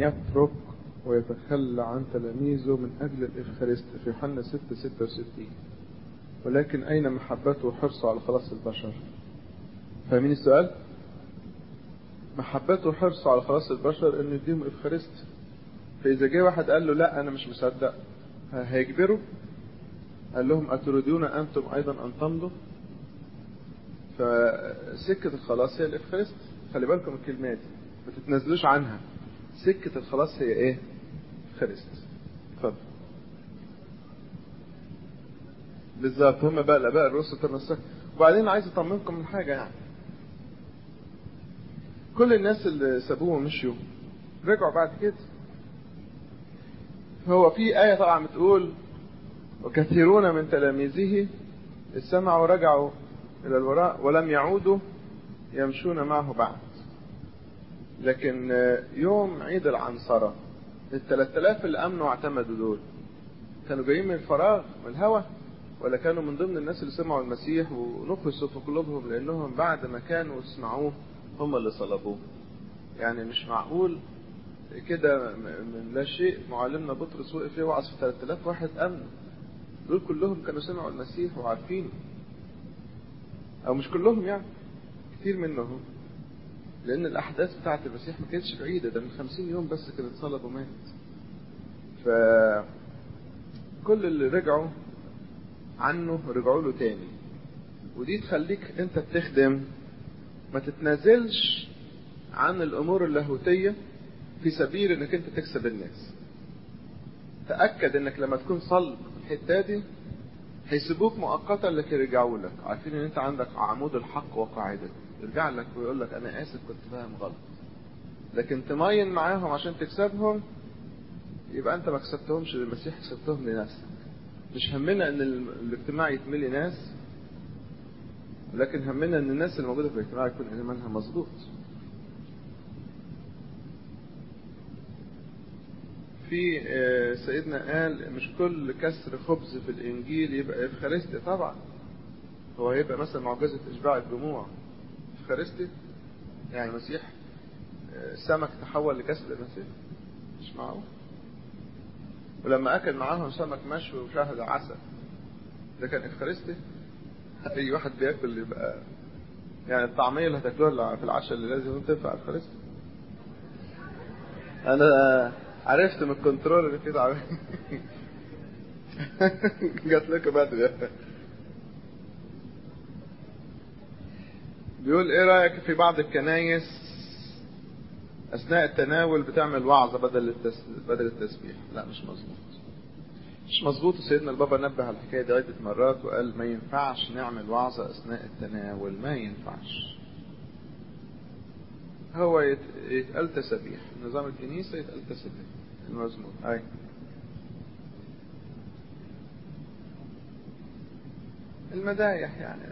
يترك ويتخلى عن تلاميذه من أجل الإفخارست في يوحنا 6 66 ولكن أين محبته وحرصه على خلاص البشر فاهمين السؤال محبته وحرصه على خلاص البشر انه يديهم افخارست فاذا جه واحد قال له لا انا مش مصدق هيجبره قال لهم اتريدون انتم ايضا ان تمضوا فسكة الخلاص هي الافخارست خلي بالكم الكلمات ما تتنازلوش عنها سكة الخلاص هي ايه افخارست اتفضل بالظبط هم بقى الاباء الرسل تنسك وبعدين عايز اطمنكم من حاجه يعني كل الناس اللي سابوه ومشيوا رجعوا بعد كده هو في آية طبعا بتقول وكثيرون من تلاميذه استمعوا ورجعوا إلى الوراء ولم يعودوا يمشون معه بعد لكن يوم عيد العنصرة الثلاث آلاف اللي أمنوا واعتمدوا دول كانوا جايين من الفراغ من الهوى ولا كانوا من ضمن الناس اللي سمعوا المسيح ونقصوا في قلوبهم لأنهم بعد ما كانوا يسمعوه هم اللي صلبوه يعني مش معقول كده من لا شيء معلمنا بطرس وقف يوعظ في 3000 واحد امن دول كلهم كانوا سمعوا المسيح وعارفينه او مش كلهم يعني كتير منهم لان الاحداث بتاعه المسيح ما كانتش بعيده ده من 50 يوم بس كان اتصلب ومات ف كل اللي رجعوا عنه رجعوا له تاني ودي تخليك انت بتخدم ما تتنازلش عن الامور اللاهوتيه في سبيل انك انت تكسب الناس تاكد انك لما تكون صلب في الحته دي هيسيبوك مؤقتا لكن يرجعوا لك عارفين ان انت عندك عمود الحق وقاعدته يرجع لك ويقول لك انا اسف كنت فاهم غلط لكن تماين معاهم عشان تكسبهم يبقى انت ما كسبتهمش للمسيح كسبتهم لنفسك مش همنا ان الاجتماع يتملي ناس لكن همنا ان الناس الموجوده في الاجتماع يكون ايمانها مظبوط في سيدنا قال مش كل كسر خبز في الانجيل يبقى افخارستي طبعا هو هيبقى مثلا معجزه اشباع الجموع افخارستي يعني المسيح السمك تحول لكسر المسيح مش معقول ولما اكل معاهم سمك مشوي وشهد عسل ده كان افخارستي اي واحد بياكل يبقى يعني الطعميه اللي هتاكلوها في العشاء اللي لازم تنفع افخارستي انا عرفت من الكنترول اللي كده عم... جات لكم بدري بيقول ايه رايك في بعض الكنايس اثناء التناول بتعمل وعظه بدل التس... بدل التسبيح لا مش مظبوط مش مظبوط سيدنا البابا نبه على الحكايه دي عده مرات وقال ما ينفعش نعمل وعظه اثناء التناول ما ينفعش هو يت... يتقال تسبيح نظام الكنيسه يتقال تسبيح المزمور اي المدايح يعني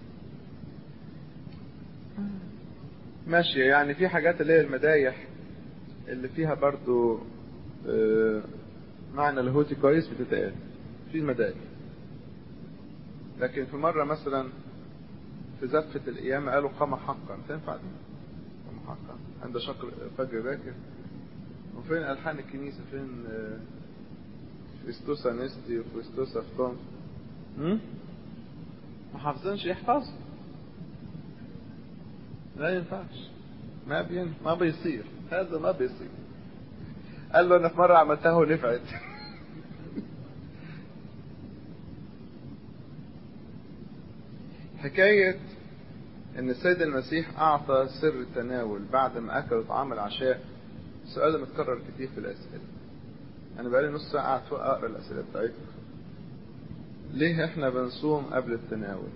ماشي يعني في حاجات اللي هي المدايح اللي فيها برضو معنى لاهوتي كويس بتتقال في المدايح لكن في مرة مثلا في زفة القيامة قالوا قام حقا تنفع دي قام حقا عند شق فجر باكر وفين ألحان الكنيسة فين فيستوسا نستي وفيستوسا فتون ما حافظينش يحفظوا لا ينفعش ما بين ما بيصير هذا ما بيصير قال له انا في مره عملتها ونفعت حكايه ان السيد المسيح اعطى سر التناول بعد ما اكلوا طعام العشاء السؤال ده متكرر كتير في الاسئله انا بقالي نص ساعه قاعد فوق اقرا الاسئله بتاعتكم ليه احنا بنصوم قبل التناول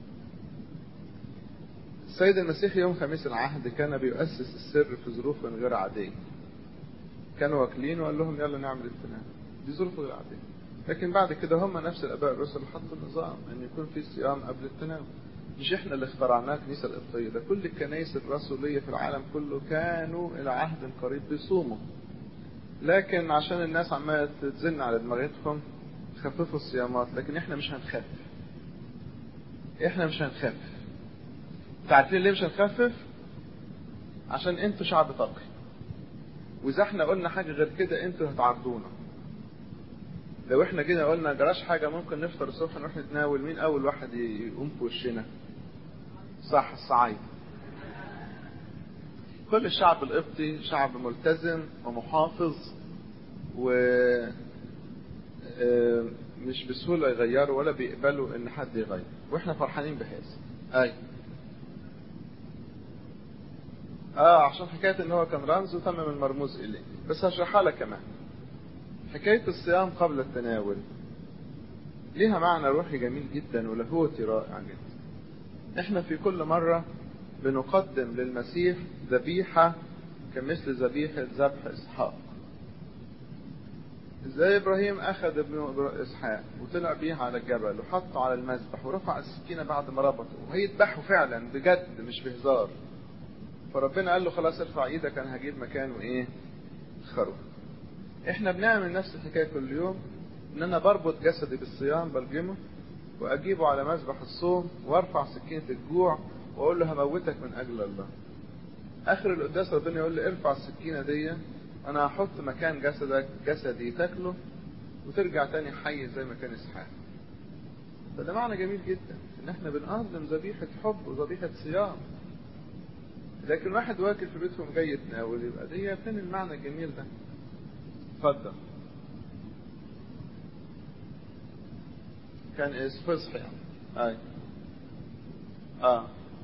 السيد المسيح يوم خميس العهد كان بيؤسس السر في ظروف غير عادية كانوا واكلين وقال لهم يلا نعمل التناول دي ظروف غير عادية لكن بعد كده هم نفس الاباء الرسل حطوا النظام ان يكون في صيام قبل التناول مش احنا اللي اخترعناه الكنيسه القبطيه ده كل الكنائس الرسوليه في العالم كله كانوا الى عهد قريب بيصوموا لكن عشان الناس عماله تزن على دماغتهم خففوا الصيامات لكن احنا مش هنخفف احنا مش هنخفف عارفين ليه مش هنخفف عشان انتوا شعب تقي واذا احنا قلنا حاجه غير كده انتوا هتعرضونا لو احنا جينا قلنا جراش حاجه ممكن نفطر الصبح نروح نتناول مين اول واحد يقوم في وشنا صح الصعايد كل الشعب القبطي شعب ملتزم ومحافظ و مش بسهولة يغيروا ولا بيقبلوا ان حد يغير واحنا فرحانين بهذا اي اه عشان حكاية ان هو كان رمز وتمم المرموز اليه بس هشرحها لك كمان حكاية الصيام قبل التناول ليها معنى روحي جميل جدا ولاهوتي رائع جدا احنا في كل مرة بنقدم للمسيح ذبيحة كمثل ذبيحة ذبح إسحاق ازاي ابراهيم اخذ ابنه اسحاق وطلع بيه على الجبل وحطه على المذبح ورفع السكينه بعد ما ربطه وهيذبحه فعلا بجد مش بهزار فربنا قال له خلاص ارفع ايدك انا هجيب مكانه ايه خروف احنا بنعمل نفس الحكايه كل يوم ان انا بربط جسدي بالصيام بلجمه واجيبه على مذبح الصوم وارفع سكينه الجوع واقول له هموتك من اجل الله اخر القداس ربنا يقول لي ارفع السكينه دي انا هحط مكان جسدك جسدي تاكله وترجع تاني حي زي ما كان اسحاق فده معنى جميل جدا ان احنا بنقدم ذبيحة حب وذبيحة صيام لكن واحد واكل في بيتهم جاي يتناول يبقى دي فين المعنى الجميل ده اتفضل كان ايه فصح يعني اي اه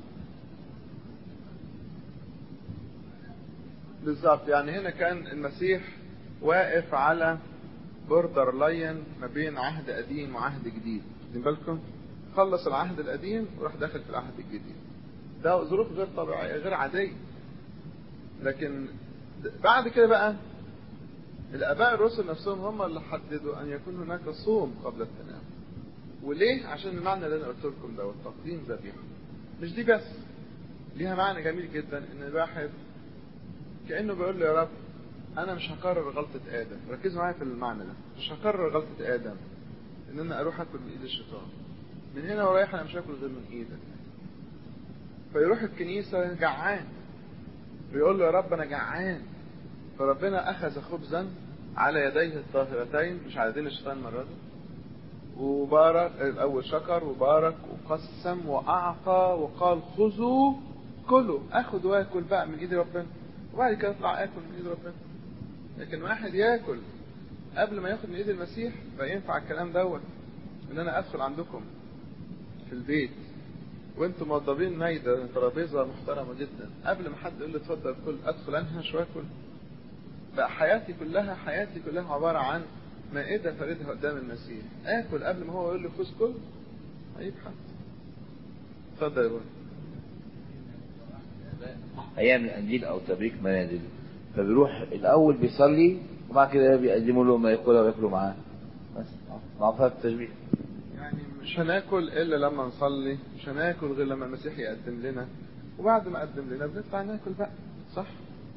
بالظبط يعني هنا كان المسيح واقف على بوردر لاين ما بين عهد قديم وعهد جديد واخدين بالكم خلص العهد القديم وراح داخل في العهد الجديد ده ظروف غير طبيعيه غير عاديه لكن بعد كده بقى الاباء الرسل نفسهم هم اللي حددوا ان يكون هناك صوم قبل التناول وليه عشان المعنى اللي انا قلت لكم ده والتقديم ذبيحه مش دي بس ليها معنى جميل جدا ان الواحد كانه بيقول له يا رب انا مش هكرر غلطه ادم ركزوا معايا في المعنى ده مش هكرر غلطه ادم ان انا اروح اكل من ايد الشيطان من هنا ورايح انا مش هاكل غير من ايدك فيروح الكنيسه جعان بيقول له يا رب انا جعان فربنا اخذ خبزا على يديه الطاهرتين مش على يدين الشيطان المره دي وبارك الاول شكر وبارك وقسم واعطى وقال خذوا كلوا اخذ واكل بقى من ايد ربنا وبعد كده اطلع اكل من ايد ربنا لكن واحد ياكل قبل ما ياخد من ايد المسيح فينفع الكلام دوت ان انا ادخل عندكم في البيت وانتم موضبين مايده ترابيزه محترمه جدا قبل ما حد يقول لي اتفضل كل ادخل انهش واكل بقى حياتي كلها حياتي كلها عباره عن مائده فاردها قدام المسيح اكل قبل ما هو يقول لي خذ كل عيب حد اتفضل يا بابا ايام الانجيل او تبريك منازل فبيروح الاول بيصلي وبعد كده بيقدموا له ما ياكلها وياكلوا معاه بس معروفه التشبيه يعني مش هناكل الا لما نصلي مش هناكل غير لما المسيح يقدم لنا وبعد ما قدم لنا بنطلع ناكل بقى صح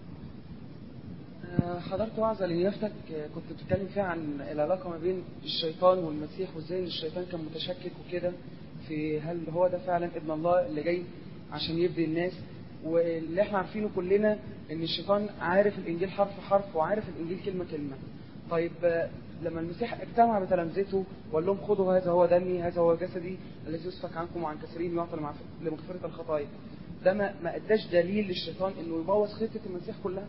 حضرت وعظة لنيافتك كنت بتتكلم فيها عن العلاقة ما بين الشيطان والمسيح وازاي ان الشيطان كان متشكك وكده في هل هو ده فعلا ابن الله اللي جاي عشان يبدي الناس واللي احنا عارفينه كلنا ان الشيطان عارف الانجيل حرف حرف وعارف الانجيل كلمة كلمة طيب لما المسيح اجتمع بتلامذته وقال لهم خذوا هذا هو دمي هذا هو جسدي الذي يسفك عنكم وعن كثيرين يعطى لمغفرة الخطايا ده ما ما اداش دليل للشيطان انه يبوظ خطة المسيح كلها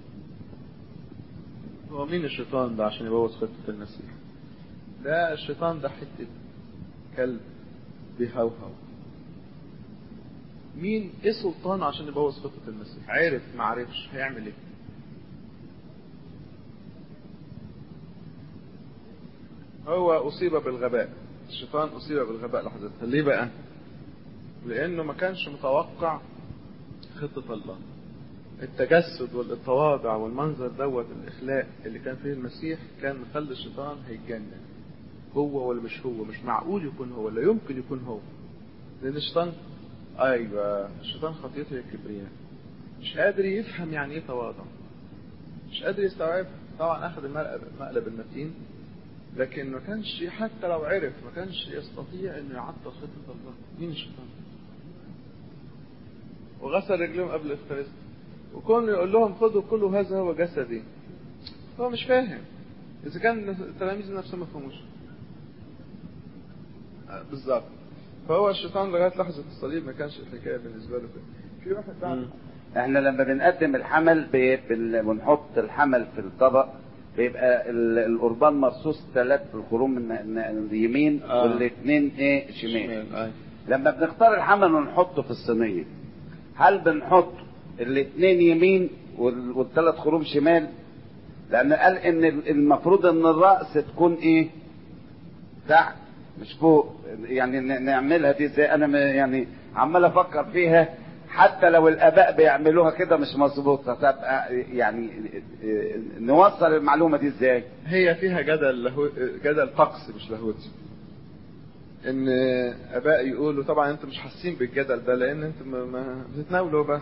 هو مين الشيطان ده عشان يبوظ خطة المسيح ده الشيطان ده حتة كلب بيهوهو مين ايه سلطان عشان يبوظ خطة المسيح عرف ما عرفش هيعمل ايه هو اصيب بالغباء الشيطان اصيب بالغباء لحظتها ليه بقى لانه ما كانش متوقع خطة الله التجسد والتواضع والمنظر دوت الاخلاق اللي كان فيه المسيح كان مخلي الشيطان هيتجنن هو ولا مش هو مش معقول يكون هو لا يمكن يكون هو لان الشيطان ايوه الشيطان خطيته هي الكبرياء مش قادر يفهم يعني ايه تواضع مش قادر يستوعب طبعا اخذ المقلب المقلب المتين لكن ما كانش حتى لو عرف ما كانش يستطيع انه يعطل خطه الله مين الشيطان وغسل رجلهم قبل الافخارست وكون يقول لهم خذوا كلوا هذا هو جسدي هو مش فاهم اذا كان التلاميذ نفسهم ما فهموش آه، بالظبط فهو الشيطان لغايه لحظه الصليب ما كانش الحكايه بالنسبه له كده في واحد بعد احنا لما بنقدم الحمل بي- بال- بنحط الحمل في الطبق بيبقى ال- القربان مرصوص ثلاث الخروم من من اليمين آه. والاثنين ايه شمال شمال أي. لما بنختار الحمل ونحطه في الصينيه هل بنحط الاثنين يمين وال- والثلاث خروم شمال لان قال ان ال- المفروض ان الراس تكون ايه تحت مش فوق يعني ن- نعملها دي ازاي انا م- يعني عمال افكر فيها حتى لو الاباء بيعملوها كده مش مظبوطه تبقى يعني نوصل المعلومه دي ازاي هي فيها جدل له... جدل طقس مش لاهوتي ان اباء يقولوا طبعا انتم مش حاسين بالجدل ده لان انتم ما- ما بتتناولوا بس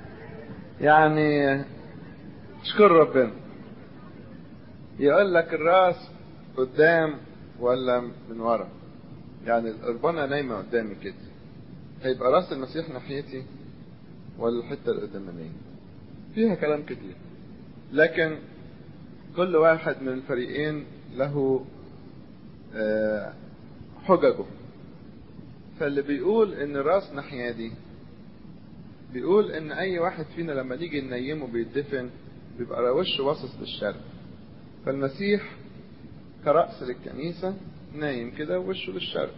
يعني اشكر ربنا يقول لك الراس قدام ولا من ورا يعني القربانة نايمة قدامي كده هيبقى راس المسيح ناحيتي ولا الحتة القدامانية فيها كلام كتير لكن كل واحد من الفريقين له آه، حججه فاللي بيقول ان الراس ناحية دي بيقول ان اي واحد فينا لما نيجي ننيمه بيدفن بيبقى وشه باصص للشرق فالمسيح كرأس للكنيسة نايم كده ووشه للشرق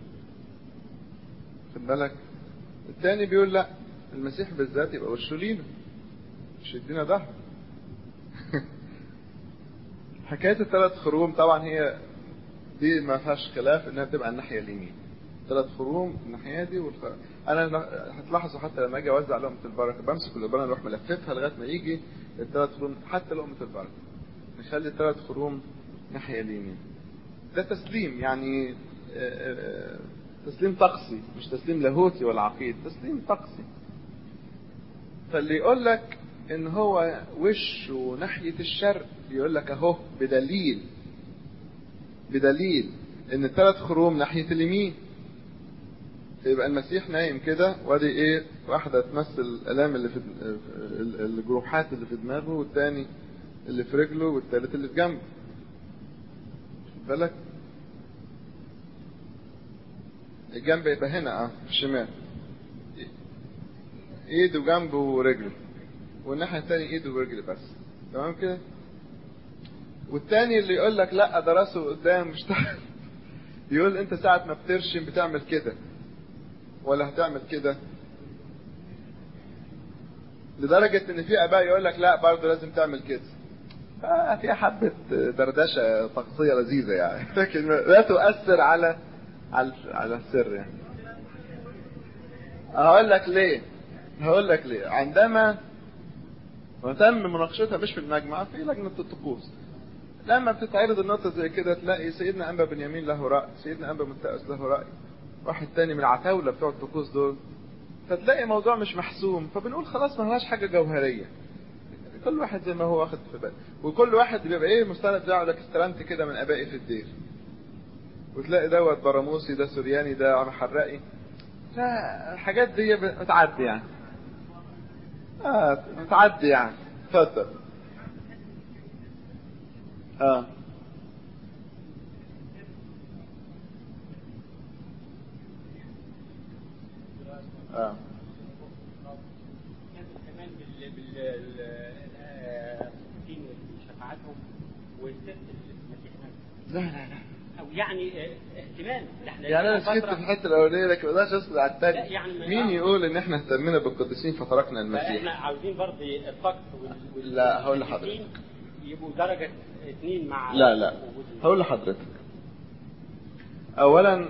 خد بالك التاني بيقول لا المسيح بالذات يبقى وشه لينا مش يدينا ظهر حكاية الثلاث خروم طبعا هي دي ما فيهاش خلاف انها بتبقى الناحية اليمين ثلاث خروم الناحية دي والخ... انا ل- هتلاحظوا حتى لما اجي اوزع لقمة البركة بمسك القربانة اروح ملففها لغاية ما يجي الثلاث خروم حتى لقمة البركة نخلي الثلاث خروم ناحية اليمين ده تسليم يعني آه، آه، تسليم طقسي مش تسليم لاهوتي ولا عقيد تسليم طقسي فاللي يقول لك ان هو وشه ناحية الشرق يقول لك اهو بدليل بدليل ان الثلاث خروم ناحية اليمين يبقى المسيح نايم كده وادي ايه واحدة تمثل الالام اللي في ال- الجروحات اللي في دماغه والتاني اللي في رجله والتالت اللي في جنبه خد بالك الجنب يبقى هنا اه في الشمال ايده جنبه ورجله والناحية التانية ايده ورجله بس تمام كده والتاني اللي يقول لك لا ده راسه قدام مش تحت يقول انت ساعة ما بترشم بتعمل كده ولا هتعمل كده لدرجة ان في اباء يقول لك لا برضه لازم تعمل كده آه في حبة دردشة طقسية لذيذة يعني لكن لا تؤثر على على على السر يعني هقول لك ليه هقول لك ليه عندما وتم مناقشتها مش في المجمع في لجنة الطقوس لما بتتعرض النقطة زي كده تلاقي سيدنا أنبا بنيامين له رأي سيدنا أنبا متأس له رأي واحد تاني من العتاولة بتوع الطقوس دول فتلاقي موضوع مش محسوم فبنقول خلاص ما هلاش حاجة جوهرية كل واحد زي ما هو واخد في باله وكل واحد بيبقى ايه مستند بتاعه لك استلمت كده من ابائي في الدير وتلاقي دوت براموسي ده سورياني ده عم حرقي لا الحاجات دي بتعدي يعني اه بتعدي يعني اتفضل اه اه كمان بال بال ال- الدين وشفاعتهم والست المسيح نفسه لا لا لا او يعني آه، اهتمام ده احنا يعني انا لنا سكت فترة- في الحته الاولانيه لكن ما اقدرش اسال على لا، الثاني يعني ما- مين يقول ان احنا اهتمينا بالقديسين فتركنا فاحنا المسيح عاوزين برضه الطقس وال- وال- لا، هقول والقديسين لحضرتك. يبقوا درجة اثنين مع لا لا وجود المسيح. هقول لحضرتك اولا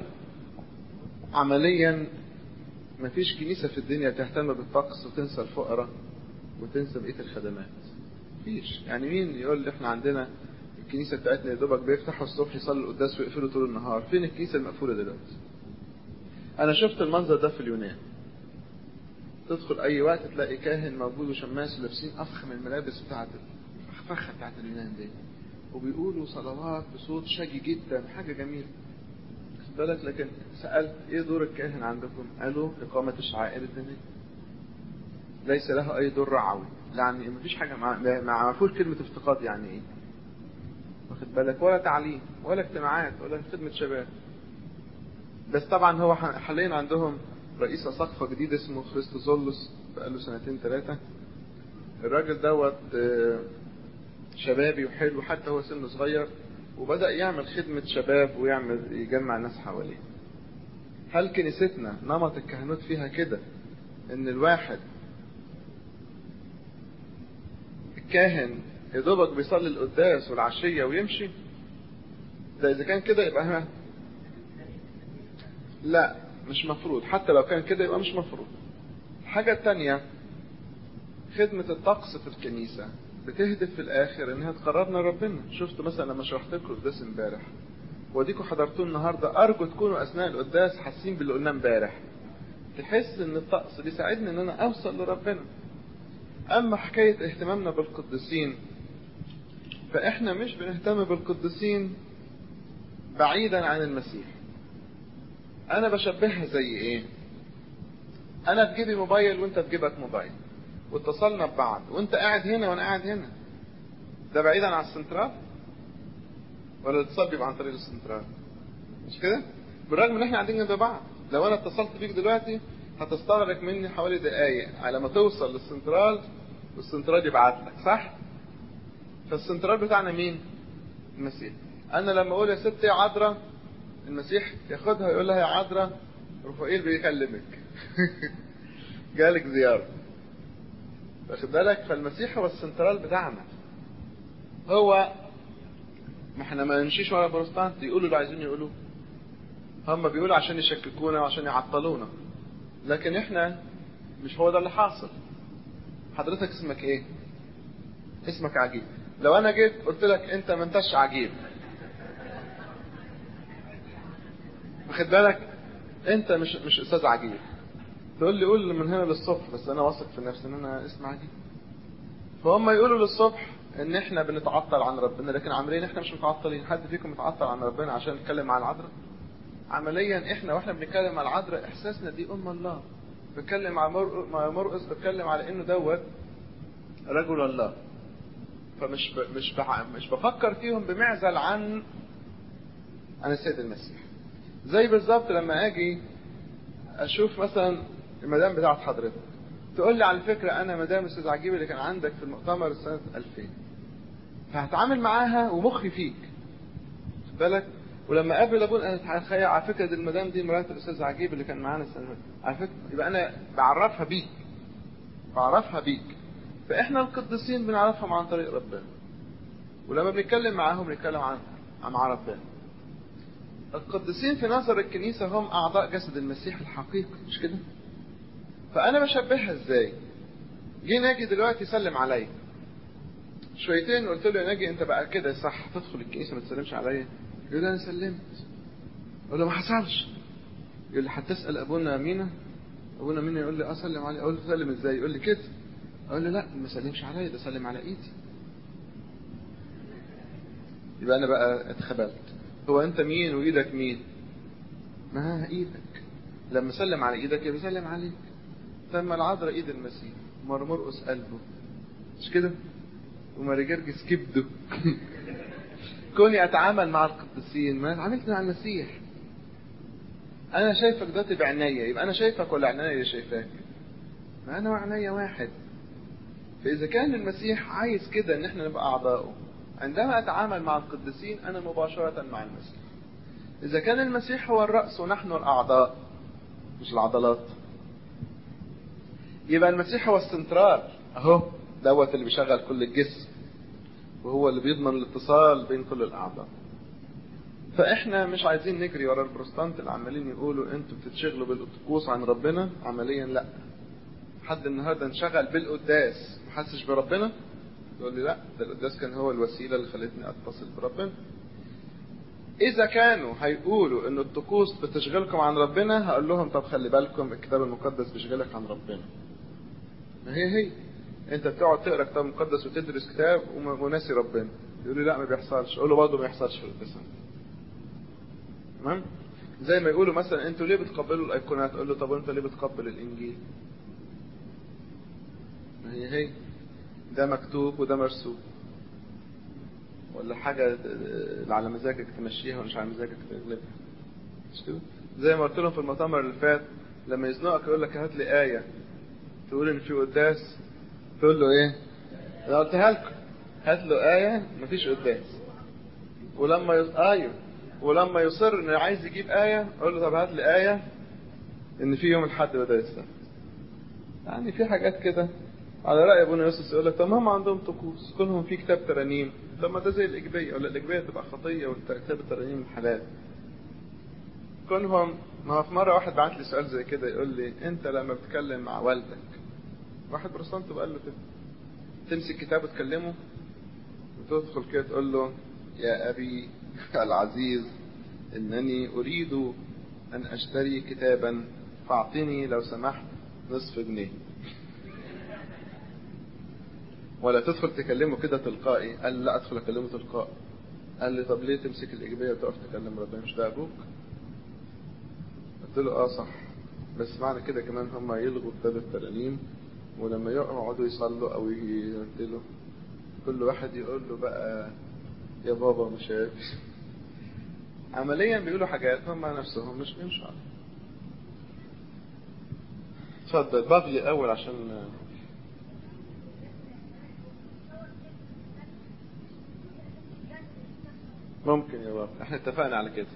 عمليا مفيش كنيسه في الدنيا تهتم بالطقس وتنسى الفقراء وتنسى بقيه الخدمات مفيش يعني مين يقول لي احنا عندنا الكنيسه بتاعتنا يا دوبك بيفتحوا الصبح يصلوا القداس ويقفلوا طول النهار فين الكنيسه المقفوله دلوقتي انا شفت المنظر ده في اليونان تدخل اي وقت تلاقي كاهن موجود وشماس لابسين افخم الملابس بتاعت الفخه بتاعت اليونان دي وبيقولوا صلوات بصوت شجي جدا حاجه جميله خد بالك لكن سالت ايه دور الكاهن عندكم قالوا اقامه الشعائر الدينيه ليس له اي دور رعوي يعني مفيش حاجة مع ما ما فيهوش كلمة افتقاد يعني ايه واخد بالك ولا تعليم ولا اجتماعات ولا خدمة شباب بس طبعا هو ح- حاليا عندهم رئيس أساقفة جديد اسمه خريستوزولوس بقاله سنتين ثلاثة الراجل دوت آه، شبابي وحلو حتى هو سنه صغير وبدأ يعمل خدمة شباب ويعمل يجمع الناس حواليه هل كنيستنا نمط الكهنوت فيها كده ان الواحد الكاهن يا دوبك بيصلي القداس والعشية ويمشي ده اذا كان كده يبقى ها لا مش مفروض حتى لو كان كده يبقى مش مفروض الحاجة التانية خدمة الطقس في الكنيسة بتهدف في الآخر إنها تقربنا لربنا شفت مثلا لما شرحت لكم القداس امبارح وديكوا حضرتوه النهاردة أرجو تكونوا أثناء القداس حاسين باللي قلناه امبارح تحس إن الطقس بيساعدني إن أنا أوصل لربنا أما حكاية اهتمامنا بالقديسين فإحنا مش بنهتم بالقديسين بعيدا عن المسيح أنا بشبهها زي إيه أنا في جيبي موبايل وأنت في جيبك موبايل واتصلنا ببعض وأنت قاعد هنا وأنا قاعد هنا ده بعيدا عن السنترال ولا الاتصال بيبقى عن طريق السنترال مش كده بالرغم ان احنا قاعدين جنب بعض لو انا اتصلت بيك دلوقتي هتستغرق مني حوالي دقايق على ما توصل للسنترال والسنترال يبعت لك صح فالسنترال بتاعنا مين المسيح انا لما اقول يا ست يا عذراء المسيح ياخدها يقول لها يا عذراء رفائيل بيكلمك جالك زياره واخد بالك فالمسيح هو السنترال بتاعنا هو ما احنا ما نمشيش ورا بروتستانت يقولوا اللي عايزين يقولوه هم بيقولوا عشان يشككونا وعشان يعطلونا لكن احنا مش هو ده اللي حاصل حضرتك اسمك ايه اسمك عجيب لو انا جيت قلت لك انت ما انتش عجيب واخد بالك انت مش مش استاذ عجيب تقول لي قول من هنا للصبح بس انا واثق في نفسي ان انا اسم عجيب فهم يقولوا للصبح ان احنا بنتعطل عن ربنا لكن عمليا احنا مش متعطلين حد فيكم متعطل عن ربنا عشان نتكلم عن العذراء عمليا احنا واحنا بنتكلم عن العذراء احساسنا دي ام الله بتكلم مع مر- مع مرقس بتكلم على انه دوت رجل الله فمش ب... مش بح... مش بفكر فيهم بمعزل عن عن السيد المسيح زي بالظبط لما اجي اشوف مثلا المدام بتاعت حضرتك تقول لي على فكره انا مدام استاذ عجيب اللي كان عندك في المؤتمر سنه 2000 فهتعامل معاها ومخي فيك خد بالك ولما اقابل ابونا انا هتخيل على فكره دي المدام دي مرات الاستاذ عجيب اللي كان معانا السنه اللي فاتت. على فكره يبقى انا بعرفها بيك بعرفها بيك فاحنا القديسين بنعرفهم عن طريق ربنا ولما بنتكلم معاهم بنتكلم عن عن ربنا القديسين في نظر الكنيسة هم أعضاء جسد المسيح الحقيقي مش كده؟ فأنا بشبهها إزاي؟ جه ناجي دلوقتي يسلم عليا شويتين قلت له يا ناجي أنت بقى كده صح تدخل الكنيسة ما تسلمش عليا يقول لي أنا سلمت أقول له ما حصلش يقول لي هتسأل أبونا مينا أبونا مينا يقول لي أسلم عليه أقول له تسلم إزاي؟ يقول لي كده أقول له لا ما سلمش عليا ده سلم على إيدي يبقى أنا بقى اتخبلت هو أنت مين وإيدك مين؟ ما إيدك لما سلم على إيدك يبقى سلم عليك ثم العذراء إيد المسيح مرمرقس قلبه مش كده؟ وماري جرجس كبده كوني أتعامل مع القديسين ما اتعاملت مع المسيح أنا شايفك دلوقتي بعناية يبقى أنا شايفك ولا عناية اللي شايفاك؟ ما أنا وعناية واحد فإذا كان المسيح عايز كده إن إحنا نبقى أعضاؤه عندما أتعامل مع القديسين أنا مباشرة مع المسيح إذا كان المسيح هو الرأس ونحن الأعضاء مش العضلات يبقى المسيح هو السنترال أهو دوت اللي بيشغل كل الجسم وهو اللي بيضمن الاتصال بين كل الأعضاء فإحنا مش عايزين نجري ورا البروستانت اللي عمالين يقولوا أنتوا بتتشغلوا بالطقوس عن ربنا عمليا لا حد النهارده انشغل بالقداس ما حسش بربنا يقول لي لا ده القداس كان هو الوسيله اللي خلتني اتصل بربنا اذا كانوا هيقولوا ان الطقوس بتشغلكم عن ربنا هقول لهم طب خلي بالكم الكتاب المقدس بيشغلك عن ربنا ما هي هي انت بتقعد تقرا كتاب مقدس وتدرس كتاب وم- وناسي ربنا يقول لي لا ما بيحصلش اقول له برضه ما يحصلش في القداس تمام زي ما يقولوا مثلا انتوا ليه بتقبلوا الايقونات اقول له طب وانت ليه بتقبل الانجيل ما هي هي ده مكتوب وده مرسوم ولا حاجة اللي على مزاجك تمشيها ومش على مزاجك تغلبها مش كده زي ما قلت لهم في المؤتمر اللي فات لما يزنقك يقول لك هات لي آية تقول إن في قداس تقول له إيه؟ أنا قلتها لكم هات له آية مفيش قداس ولما يص... أيوه ولما يصر إنه عايز يجيب آية أقول له طب هات لي آية إن في يوم الحد بدأ السنة يعني في حاجات كده على رأي ابونا يوسف يقول لك طب ما هم عندهم طقوس كلهم في كتاب ترانيم طب ما ده زي الإجبية ولا الإجبية تبقى خطية وكتاب الترانيم حلال كونهم ما هو في مرة واحد بعت لي سؤال زي كده يقول لي أنت لما بتتكلم مع والدك واحد برسانته قال له كده تمسك كتاب وتكلمه وتدخل كده تقول له يا أبي العزيز إنني أريد أن أشتري كتابا فأعطني لو سمحت نصف جنيه ولا تدخل تكلمه كده تلقائي قال لي لا ادخل اكلمه تلقائي قال لي طب ليه تمسك الايجابيه وتقف تكلم ربنا مش ده ابوك قلت له اه صح بس معنى كده كمان هم يلغوا كتاب الترانيم ولما يقعدوا يصلوا او يرتلوا كل واحد يقول له بقى يا بابا مش عارف عمليا بيقولوا حاجات هم نفسهم مش بيمشوا عليها اتفضل بابلي اول عشان ممكن يا بابا احنا اتفقنا على كده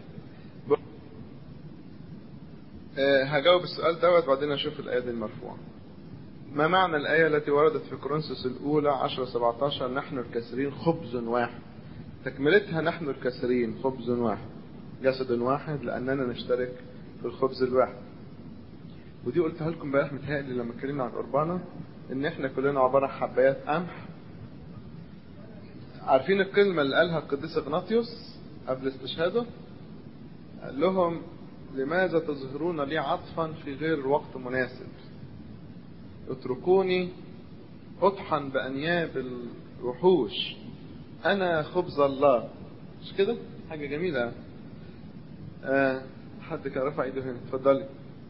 أه هجاوب السؤال دوت بعدين اشوف الايه دي المرفوعه ما معنى الآية التي وردت في كورنثوس الأولى 10 17 نحن الكاسرين خبز واحد تكملتها نحن الكاسرين خبز واحد جسد واحد لأننا نشترك في الخبز الواحد ودي قلتها لكم امبارح متهيألي لما اتكلمنا عن قربانة إن إحنا كلنا عبارة عن حبايات قمح عارفين الكلمة اللي قالها القديس اغناطيوس قبل استشهاده قال لهم لماذا تظهرون لي عطفا في غير وقت مناسب اتركوني اطحن بأنياب الوحوش أنا خبز الله مش كده حاجة جميلة آه حد كان رفع ايده هنا اتفضلي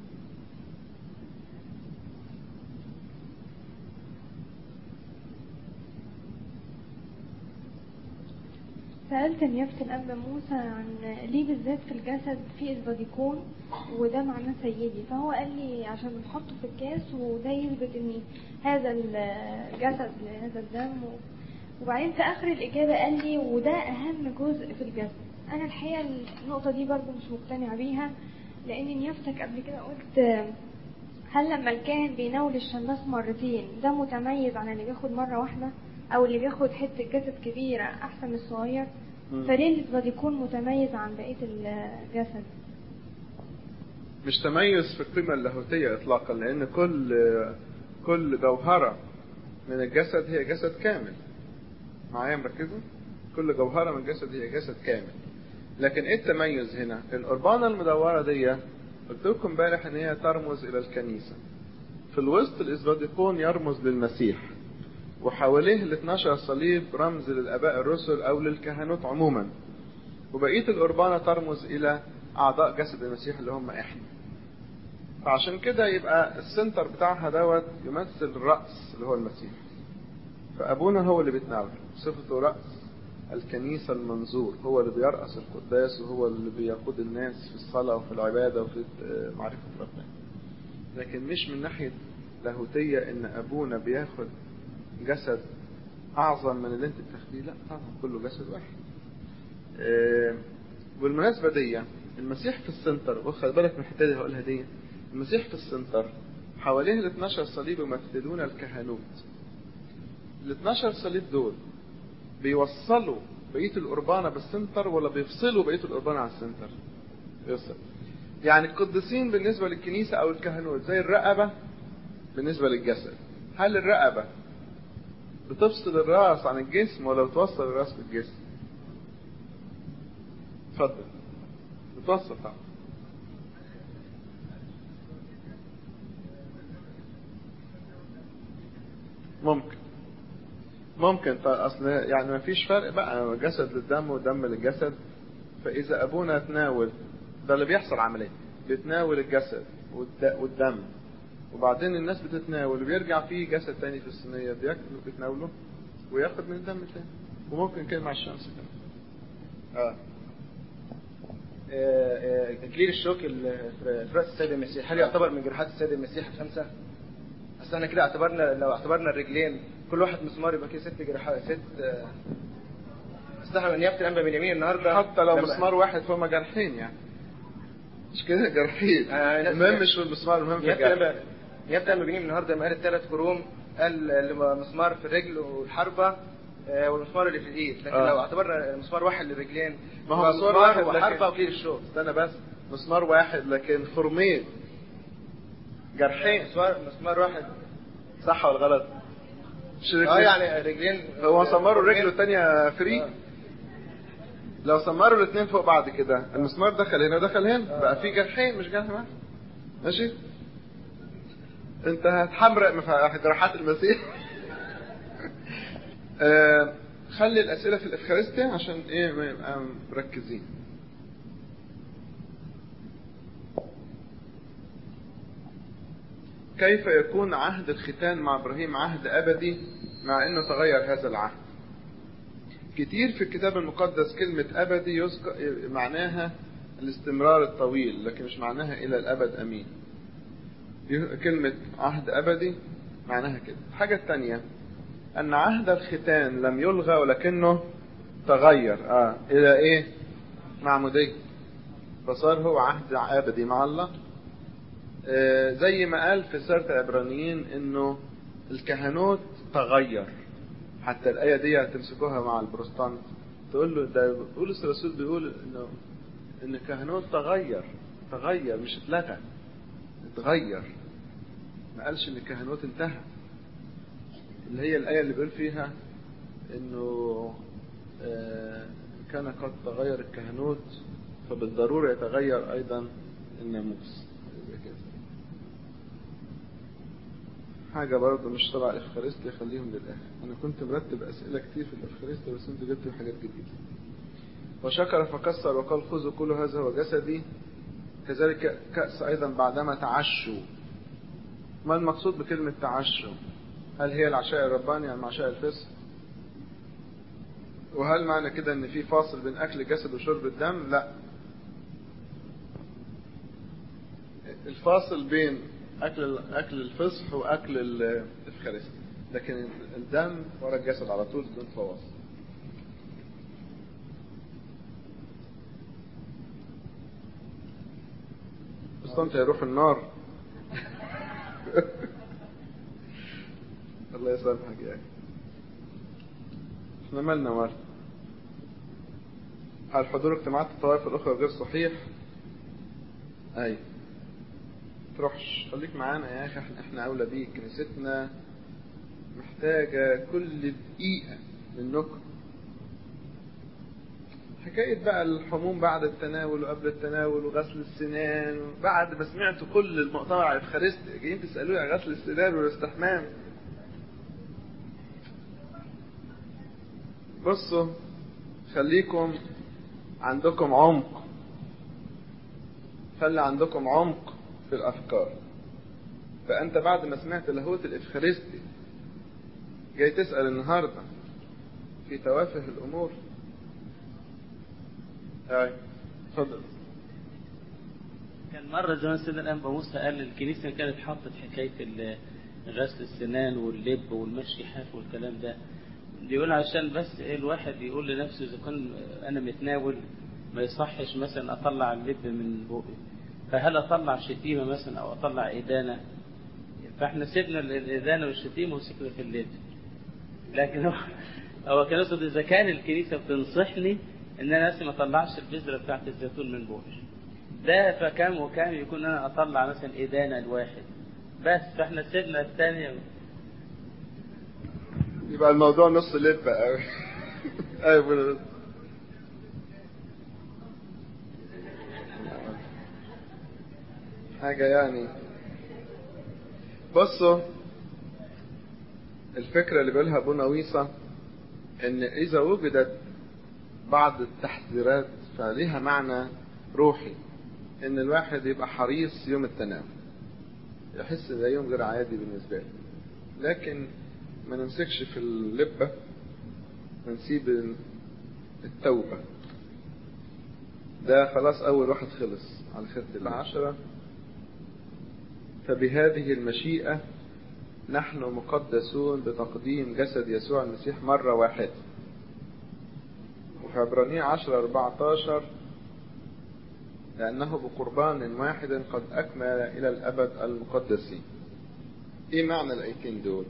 سألت نيافة الأب موسى عن ليه بالذات في الجسد في اسباديكون وده معناه سيدي فهو قال لي عشان بنحطه في الكاس وده يثبت ان هذا الجسد لهذا الدم وبعدين في آخر الإجابة قال لي وده أهم جزء في الجسد أنا الحقيقة النقطة دي برضو مش مقتنعة بيها لأن نيافتك قبل كده قلت هل لما الكاهن بيناول الشماس مرتين ده متميز عن اللي بياخد مرة واحدة أو اللي بياخد حتة جسد كبيرة أحسن من الصغير فليه اللي يكون متميز عن بقية الجسد مش تميز في القيمة اللاهوتية إطلاقا لأن كل كل جوهرة من الجسد هي جسد كامل معايا مركزة كل جوهرة من الجسد هي جسد كامل لكن ايه التميز هنا القربانة المدورة دي قلت لكم امبارح ان هي ترمز الى الكنيسة في الوسط الاسباديقون يرمز للمسيح وحواليه ال 12 صليب رمز للاباء الرسل او للكهنوت عموما وبقية القربانة ترمز الى اعضاء جسد المسيح اللي هم احنا فعشان كده يبقى السنتر بتاعها دوت يمثل الرأس اللي هو المسيح فأبونا هو اللي بيتناول صفته رأس الكنيسة المنظور هو اللي بيرأس القداس وهو اللي بيقود الناس في الصلاة وفي العبادة وفي معرفة ربنا لكن مش من ناحية لاهوتية ان ابونا بياخد جسد اعظم من اللي انت بتاخديه لا طبعا كله جسد واحد اه بالمناسبة دي المسيح في السنتر وخد بالك من الحتة دي هقولها دي المسيح في السنتر حواليه ال 12 صليب يمثلون الكهنوت ال 12 صليب دول بيوصلوا بقية القربانة بالسنتر ولا بيفصلوا بقية القربانة عن السنتر يوصل يعني القديسين بالنسبة للكنيسة أو الكهنوت زي الرقبة بالنسبة للجسد هل الرقبة بتفصل الرأس عن الجسم ولا بتوصل الرأس بالجسم اتفضل بتوصل طبعا ممكن ممكن اصل يعني ما فيش فرق بقى جسد للدم ودم للجسد فاذا ابونا تناول ده اللي بيحصل عمليا بيتناول الجسد والدم وبعدين الناس بتتناول وبيرجع فيه جسد تاني في الصينية بياكلوا بيتناوله وياخد من الدم تاني وممكن كده مع الشمس كمان اه آه، آه، اكليل الشوك ال- في في راس السيد المسيح هل يعتبر من جراحات السيد المسيح الخمسه؟ اصل احنا كده اعتبرنا لو اعتبرنا الرجلين كل واحد مسمار يبقى كده ست جراحات ست آه، اصل احنا نيابه الانبا من يمين النهارده حتى لو لما- مسمار واحد فهم جرحين يعني مش كده جرحين آه، ناس- المهم مش في المسمار المهم في نيابه الجرح الانبا نيابه الانبا من يمين النهارده لما قال الثلاث خروم قال اللي مسمار في الرجل والحربه آه، والمسمار اللي في الايد لكن آه. لو اعتبرنا مسمار واحد للرجلين ما هو يبقى مسمار واحد وحربه لكن- وكيل الشوك استنى بس مسمار واحد لكن خرمين جرحين مسمار مسمار واحد صح ولا غلط؟ مش اه رجلين. يعني رجلين هو سمروا خرمين. الرجل الثانية فري آه. لو سمروا الاثنين فوق بعض كده المسمار دخل هنا ودخل هنا بقى في جرحين مش جرح واحد ماشي انت هتحمرق مف- جراحات المسيح آه، خلي الاسئله في الافخارستيا عشان ايه ما يبقى مركزين كيف يكون عهد الختان مع ابراهيم عهد ابدي مع انه تغير هذا العهد كتير في الكتاب المقدس كلمة أبدي يذكر معناها الاستمرار الطويل لكن مش معناها إلى الأبد أمين ي- كلمة عهد أبدي معناها كده الحاجة الثانية أن عهد الختان لم يلغى ولكنه تغير آه إلى إيه معمودية فصار هو عهد أبدي مع الله آه زي ما قال في سورة عبرانيين إنه الكهنوت تغير حتى الآية دي هتمسكوها مع البروستانت تقول له ده بولس الرسول بيقول إنه إن الكهنوت تغير تغير مش اتلغى اتغير ما قالش إن الكهنوت انتهى اللي هي الآية اللي بيقول فيها إنه آه، كان قد تغير الكهنوت فبالضرورة يتغير أيضا الناموس يبقى كده. حاجة برضه مش تبع الإفخارستيا خليهم للآخر أنا كنت مرتب أسئلة كتير في الإفخارستيا بس أنتوا جبتوا حاجات جديدة وشكر فكسر وقال خذوا كل هذا هو جسدي كذلك كأس أيضا بعدما تعشوا ما المقصود بكلمة تعشوا هل هي العشاء الرباني أم عشاء الفصل وهل معنى كده ان في فاصل بين اكل الجسد وشرب الدم لا الفاصل بين اكل اكل الفصح واكل الافخارستي لكن الدم ورا الجسد على طول بدون فواصل بس انت هيروح النار الله يسامحك يا اخي احنا مالنا مال هل حضور اجتماعات الطوائف الاخرى غير صحيح اي تروحش خليك معانا يا اخي احنا احنا اولى بيك كنيستنا محتاجة كل دقيقة منكم حكاية بقى الحموم بعد التناول وقبل التناول وغسل السنان بعد ما سمعتوا كل المؤتمر على الفخارستي جايين تسألوني عن غسل السنان والاستحمام بصوا خليكم عندكم عمق خلي عندكم عمق في الأفكار فأنت بعد ما سمعت لاهوت الإفخارستي جاي تسأل النهاردة في توافه الأمور هاي اتفضل كان مرة زمان سيدنا الأنبا موسى قال الكنيسة كانت حاطت حكاية ال- غسل السنان واللب والمشي حاف والكلام ده بيقول عشان بس إيه الواحد يقول لنفسه إذا كان أنا متناول ما يصحش مثلا أطلع اللب من بقي فهل أطلع شتيمة مثلا أو أطلع إدانة فإحنا سيبنا ال- الإدانة والشتيمة وسكنا في اللب لكن هو هو كان يقصد إذا كان الكنيسة بتنصحني إن أنا لازم ما أطلعش البذرة بتاعت الزيتون من بقي ده فكم وكم يكون أنا أطلع مثلا إدانة الواحد بس فإحنا سيبنا الثانية يبقى الموضوع نص لب قوي ايوه حاجة يعني بصوا الفكرة اللي بيقولها ابونا ويصة ان اذا وجدت بعض التحذيرات فليها معنى روحي ان الواحد يبقى حريص يوم التناول يحس ده يوم غير عادي بالنسبة له لكن ما نمسكش في اللبة ونسيب التوبة ده خلاص أول واحد خلص على خيرة العشرة فبهذه المشيئة نحن مقدسون بتقديم جسد يسوع المسيح مرة واحدة وفي عبرانية 10 14 لأنه بقربان واحد قد أكمل إلى الأبد المقدسين إيه معنى الآيتين دول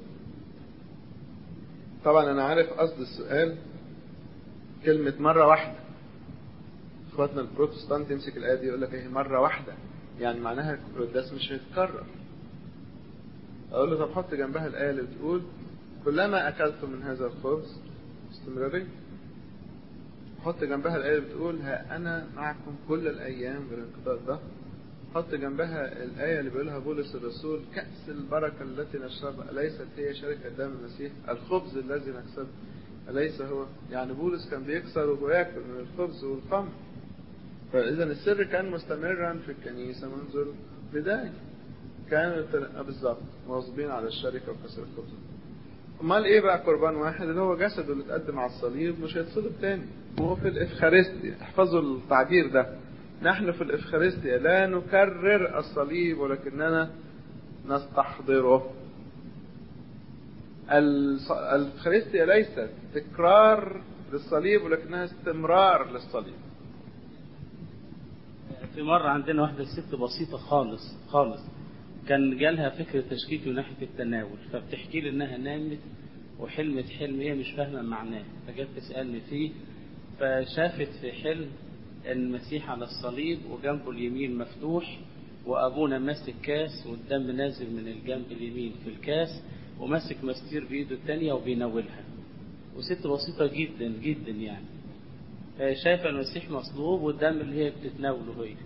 طبعا أنا عارف قصد السؤال كلمة مرة واحدة اخواتنا البروتستانت يمسك الآية دي يقول لك ايه مرة واحدة يعني معناها القداس مش هيتكرر أقول له طب حط جنبها الآية اللي بتقول كلما أكلتم من هذا الخبز استمرارية حط جنبها الآية اللي بتقول ها أنا معكم كل الأيام بالانقضاء الظهر حط جنبها الآية اللي بيقولها بولس الرسول كأس البركة التي نشربها أليست هي شركة دم المسيح الخبز الذي نكسبه أليس هو يعني بولس كان بيكسر وبياكل من الخبز والخمر فإذا السر كان مستمرا في الكنيسة منذ البداية كانوا بالظبط مواظبين على الشركة وكسر الخبز امال ايه بقى قربان واحد اللي هو جسده اللي اتقدم على الصليب مش هيتصلب تاني هو في الافخارستيا احفظوا التعبير ده نحن في الافخارستيا لا نكرر الصليب ولكننا نستحضره الافخارستيا ليست تكرار للصليب ولكنها استمرار للصليب في مرة عندنا واحدة ست بسيطة خالص خالص كان جالها فكرة تشكيك من ناحية التناول فبتحكي لي انها نامت وحلمت حلم هي مش فاهمة معناه فجت تسألني فيه فشافت في حلم المسيح على الصليب وجنبه اليمين مفتوح وابونا ماسك كاس والدم نازل من الجنب اليمين في الكاس وماسك مستير بايده التانية وبيناولها وست بسيطة جدا جدا يعني شايفة المسيح مصلوب والدم اللي هي بتتناوله هي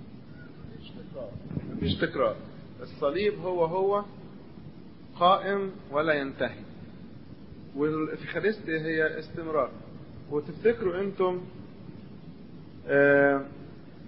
مش تكرار الصليب هو هو قائم ولا ينتهي والإفخارستيا هي استمرار وتفتكروا انتم آه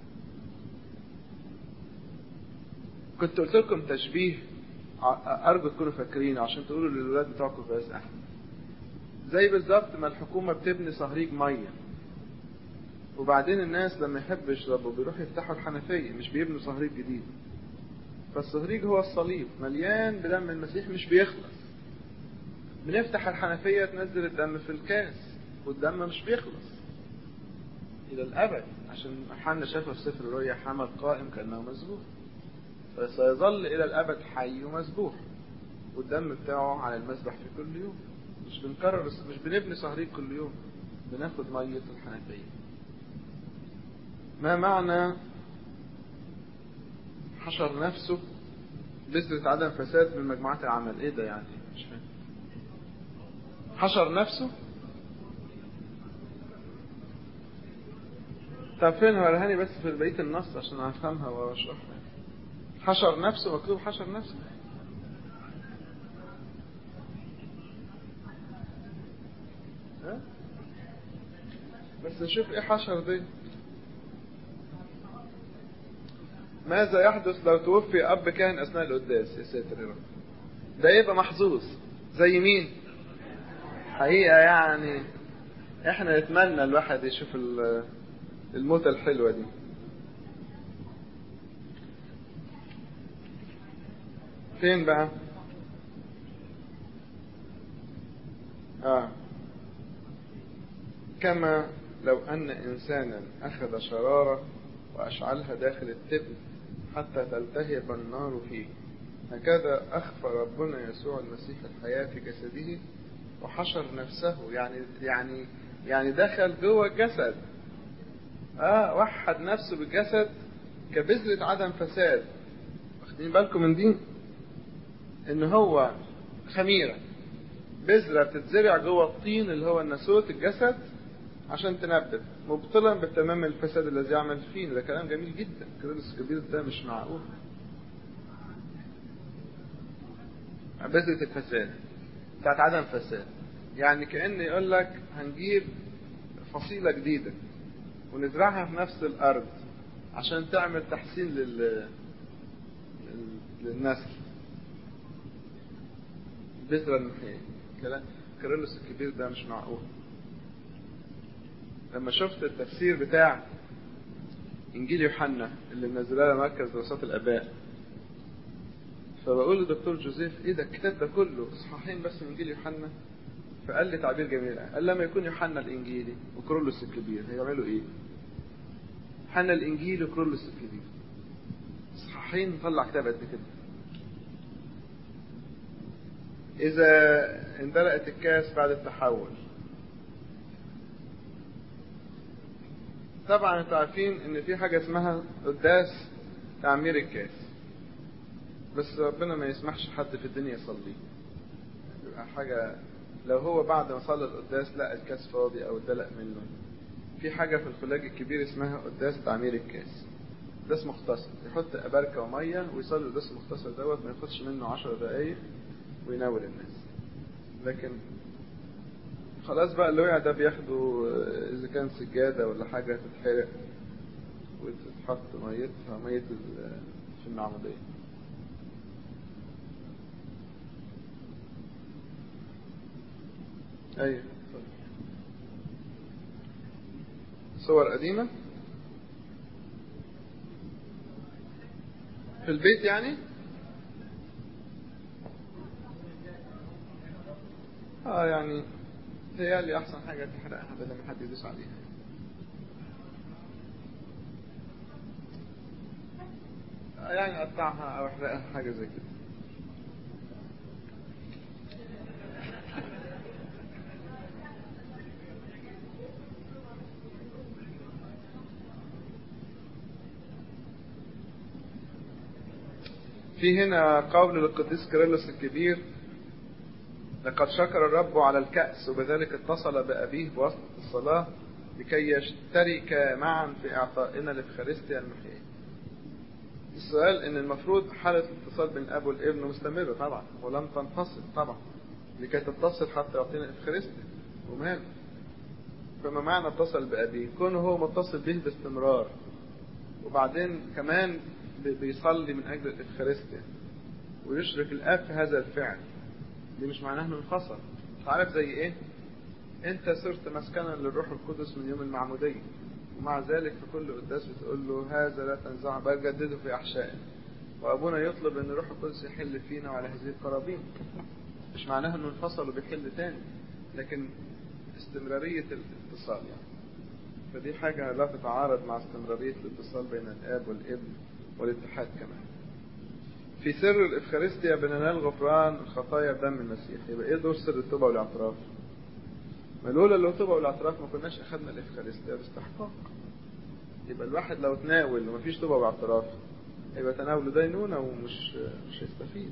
كنت قلت لكم تشبيه ارجو تكونوا فاكرين عشان تقولوا للولاد بتوعكم كويس احسن زي بالظبط ما الحكومه بتبني صهريج ميه وبعدين الناس لما يحبوا يشربوا بيروحوا يفتحوا الحنفيه مش بيبنوا صهريج جديد فالصهريج هو الصليب مليان بدم المسيح مش بيخلص بنفتح الحنفيه تنزل الدم في الكاس والدم مش بيخلص الى الابد عشان حنا شافه في سفر الرؤيا حمل قائم كانه مذبوح فسيظل الى الابد حي ومذبوح والدم بتاعه على المذبح في كل يوم مش بنكرر مش بنبني صهريج كل يوم بناخد ميه الحنفيه ما معنى حشر نفسه بذرة عدم فساد من مجموعات العمل ايه ده يعني مش فاهم حشر نفسه طب فين ورهاني بس في بقية النص عشان افهمها واشرحها حشر نفسه مكتوب حشر نفسه ها بس نشوف ايه حشر دي ماذا يحدث لو توفي اب كان اثناء القداس يا ساتر يا رب ده يبقى محظوظ زي مين حقيقه يعني احنا نتمنى الواحد يشوف الموتة الحلوة دي فين بقى آه. كما لو أن إنسانا أخذ شرارة وأشعلها داخل التبن حتى تلتهب النار فيه هكذا أخفى ربنا يسوع المسيح الحياة في جسده وحشر نفسه يعني يعني يعني دخل جوه الجسد اه وحد نفسه بالجسد كبذرة عدم فساد واخدين بالكم من دي ان هو خميرة بذرة بتتزرع جوه الطين اللي هو الناسوت الجسد عشان تنبت مبطلا بالتمام الفساد الذي يعمل فينا ده كلام جميل جدا كريلوس الكبير ده مش معقول بذرة الفساد بتاعت عدم فساد يعني كأن يقول لك هنجيب فصيلة جديدة ونزرعها في نفس الأرض عشان تعمل تحسين لل... للنسل بذرة المحيي كلام كيرلس الكبير ده مش معقول لما شفت التفسير بتاع انجيل يوحنا اللي منزلاه مركز دراسات الاباء فبقول لدكتور جوزيف ايه ده الكتاب ده كله اصحاحين بس من انجيل يوحنا فقال لي تعبير جميل قال لما يكون يوحنا الانجيلي وكرولوس الكبير هيعملوا ايه يوحنا الانجيلي وكرولوس الكبير اصحاحين طلع كتاب قد كده اذا اندلقت الكاس بعد التحول طبعا انتوا عارفين ان في حاجه اسمها قداس تعمير الكاس بس ربنا ما يسمحش حد في الدنيا يصلي يبقى حاجه لو هو بعد ما صلى القداس لقى الكاس فاضي او اتدلق منه في حاجه في الخلاج الكبير اسمها قداس تعمير الكاس قداس مختصر يحط أبركة ومية ويصلي القداس المختصر دوت ما ياخدش منه عشر دقايق ويناول الناس لكن خلاص بقى اللي وقع ده بياخدوا إذا كان سجادة ولا حاجة تتحرق وتتحط ميتها مية في المعمودية أيوة صور قديمة في البيت يعني اه يعني هي احسن حاجة تحرقها بدل ما حد يدوس عليها آه يعني اقطعها او احرقها حاجة زي كده في هنا قول للقديس كيرلس الكبير لقد شكر الرب على الكأس وبذلك اتصل بأبيه بواسطة الصلاة لكي يشترك معا في إعطائنا الإفخارستيا المحيي السؤال إن المفروض حالة الاتصال بين الأب والابن مستمرة طبعا ولم تنفصل طبعا لكي تتصل حتى يعطينا الإفخارستيا ومال فما معنى اتصل بأبيه كونه هو متصل به باستمرار وبعدين كمان بيصلي من أجل الإفخارستيا ويشرك الآب في هذا الفعل دي مش معناه انه انفصل عارف زي ايه انت صرت مسكنا للروح القدس من يوم المعمودية ومع ذلك في كل قداس بتقول له هذا لا تنزعه بل جدده في احشائه وابونا يطلب ان الروح القدس يحل فينا وعلى هذه القرابين مش معناها انه انفصل وبيحل تاني لكن استمرارية الاتصال يعني فدي حاجة لا تتعارض مع استمرارية الاتصال بين الاب والابن والاتحاد كمان في سر الإفخارستيا بننال غفران الخطايا بدم المسيح يبقى إيه دور سر التوبة والاعتراف؟ ما لولا التوبة والاعتراف ما كناش أخذنا الإفخارستيا باستحقاق يبقى الواحد لو تناول ومفيش توبة واعتراف يبقى تناوله دينونة ومش مش هيستفيد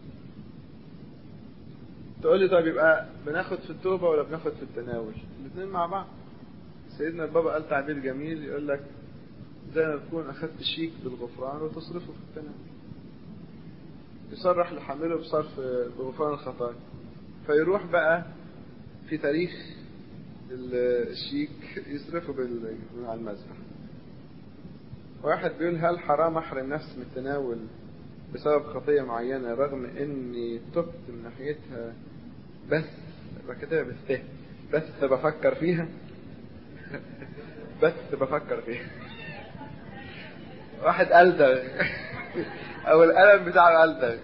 تقول لي طيب يبقى بناخد في التوبة ولا بناخد في التناول الاثنين مع بعض سيدنا البابا قال تعبير جميل يقول لك زي ما تكون أخذت شيك بالغفران وتصرفه في التناول يصرح لحامله بصرف بغفران الخطايا فيروح بقى في تاريخ الشيك يصرفه مع المذبح واحد بيقول هل حرام احرم نفسي من التناول بسبب خطية معينة رغم اني تبت من ناحيتها بس كده بالته بس بفكر فيها بس بفكر فيها واحد ألدغ او القلم بتاعه ألدغ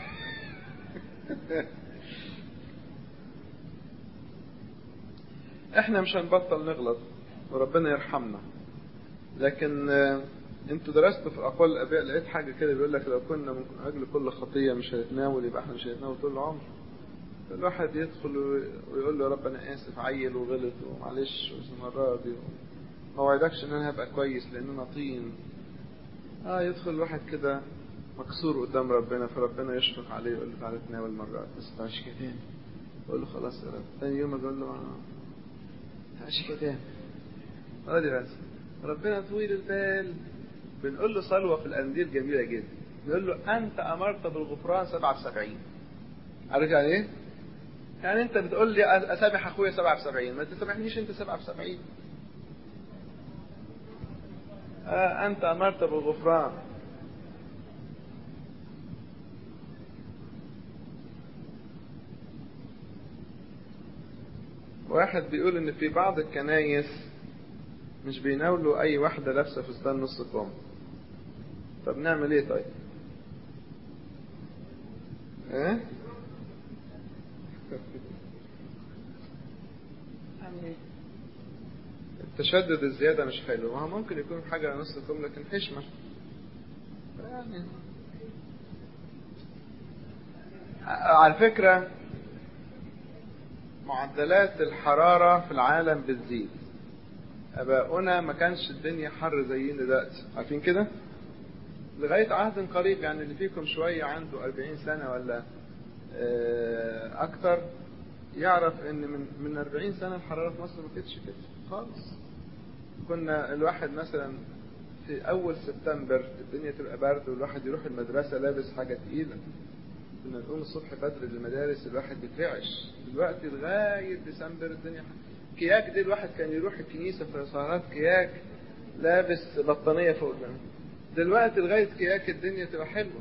احنا مش هنبطل نغلط وربنا يرحمنا لكن انتوا درستوا في اقوال الاباء لقيت حاجه كده بيقول لك لو كنا من اجل كل خطيه مش هنتناول يبقى احنا مش هنتناول طول العمر الواحد يدخل ويقول له يا رب انا اسف عيل وغلط ومعلش المره دي ما وعدكش ان انا هبقى كويس لان انا طين اه يدخل الواحد كده مكسور قدام ربنا فربنا يشفق عليه يقول له تعالى تناول مرات بس ما تعملش كده تاني يقول له خلاص يا رب تاني يوم يقول له ما تعملش كده تاني راضي بس ربنا طويل البال بنقول له صلوة في الأنديل جميلة جدا نقول له أنت أمرت بالغفران 77 عارف يعني إيه؟ يعني أنت بتقول لي أسامح أخويا 77 ما تسامحنيش أنت 77 آه أنت أمرت بالغفران واحد بيقول ان في بعض الكنايس مش بيناولوا اي واحدة لابسة فستان نص كم طب نعمل ايه طيب ايه اعمل ايه التشدد الزيادة مش حلو ما هو ممكن يكون حاجة نص كم لكن حشمة يعني على فكرة معدلات الحرارة في العالم بتزيد أباؤنا ما كانش الدنيا حر زينا دلوقتي عارفين كده لغاية عهد قريب يعني اللي فيكم شوية عنده 40 سنة ولا آه، أكتر يعرف إن من من 40 سنة الحرارة في مصر ما كانتش كده خالص كنا الواحد مثلا في أول سبتمبر الدنيا تبقى برد والواحد يروح المدرسة لابس حاجة تقيلة كنا نقوم الصبح بدري للمدارس الواحد بيترعش دلوقتي لغاية ديسمبر الدنيا ح- كياك دي الواحد كان يروح الكنيسة في سهرات كياك لابس بطانية فوق دماغه دلوقتي لغاية كياك الدنيا تبقى حلوة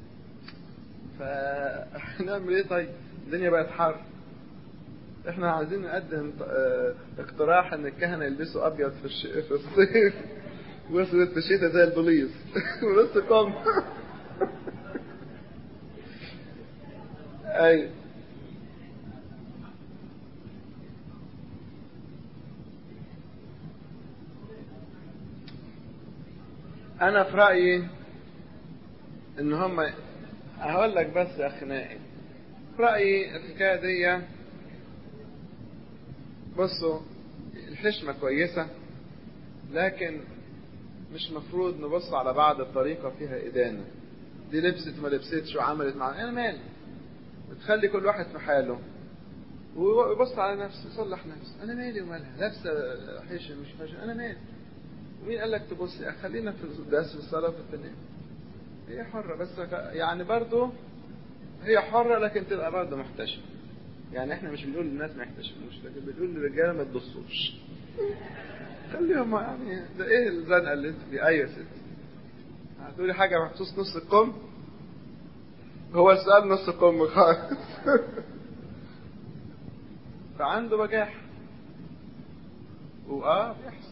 فنعمل ايه طيب الدنيا بقت حر احنا عايزين نقدم اه، اقتراح ان الكهنة يلبسوا ابيض في, الش... في الصيف واسود في الشتاء زي البوليس ونص كم اي انا في رايي ان هم هقول لك بس يا اخي نائب في رايي الحكايه دي بصوا الحشمه كويسه لكن مش مفروض نبص على بعض بطريقه فيها ادانه دي لبست ما لبستش وعملت مع انا مالي بتخلي كل واحد في حاله ويبص على نفسه يصلح نفسه انا مالي ومالها لابسه حشم مش حشم انا مالي ومين قال لك تبص يا أخي؟ خلينا في القداس في الصلاه في التنام هي حره بس يعني برضه هي حره لكن تبقى برضه محتشمه يعني احنا مش بنقول للناس ما يحتشموش لكن بنقول للرجاله ما تبصوش خليهم يعني ده ايه الزنقه اللي انت فيها ايوه يا ستي هتقولي حاجه بخصوص نص الكم هو السؤال نص كم خالص فعنده بجاح واه بيحصل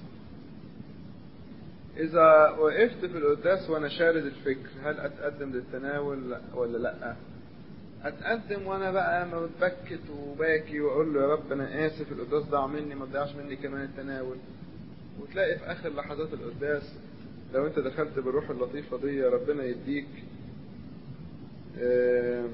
إذا وقفت في القداس وأنا شارد الفكر هل أتقدم للتناول لا- ولا لأ؟ أتقدم وأنا بقى متبكت وباكي وأقول له يا رب أنا آسف القداس ضاع مني ما تضيعش مني كمان التناول وتلاقي في آخر لحظات القداس لو أنت دخلت بالروح اللطيفة دي ربنا يديك آه،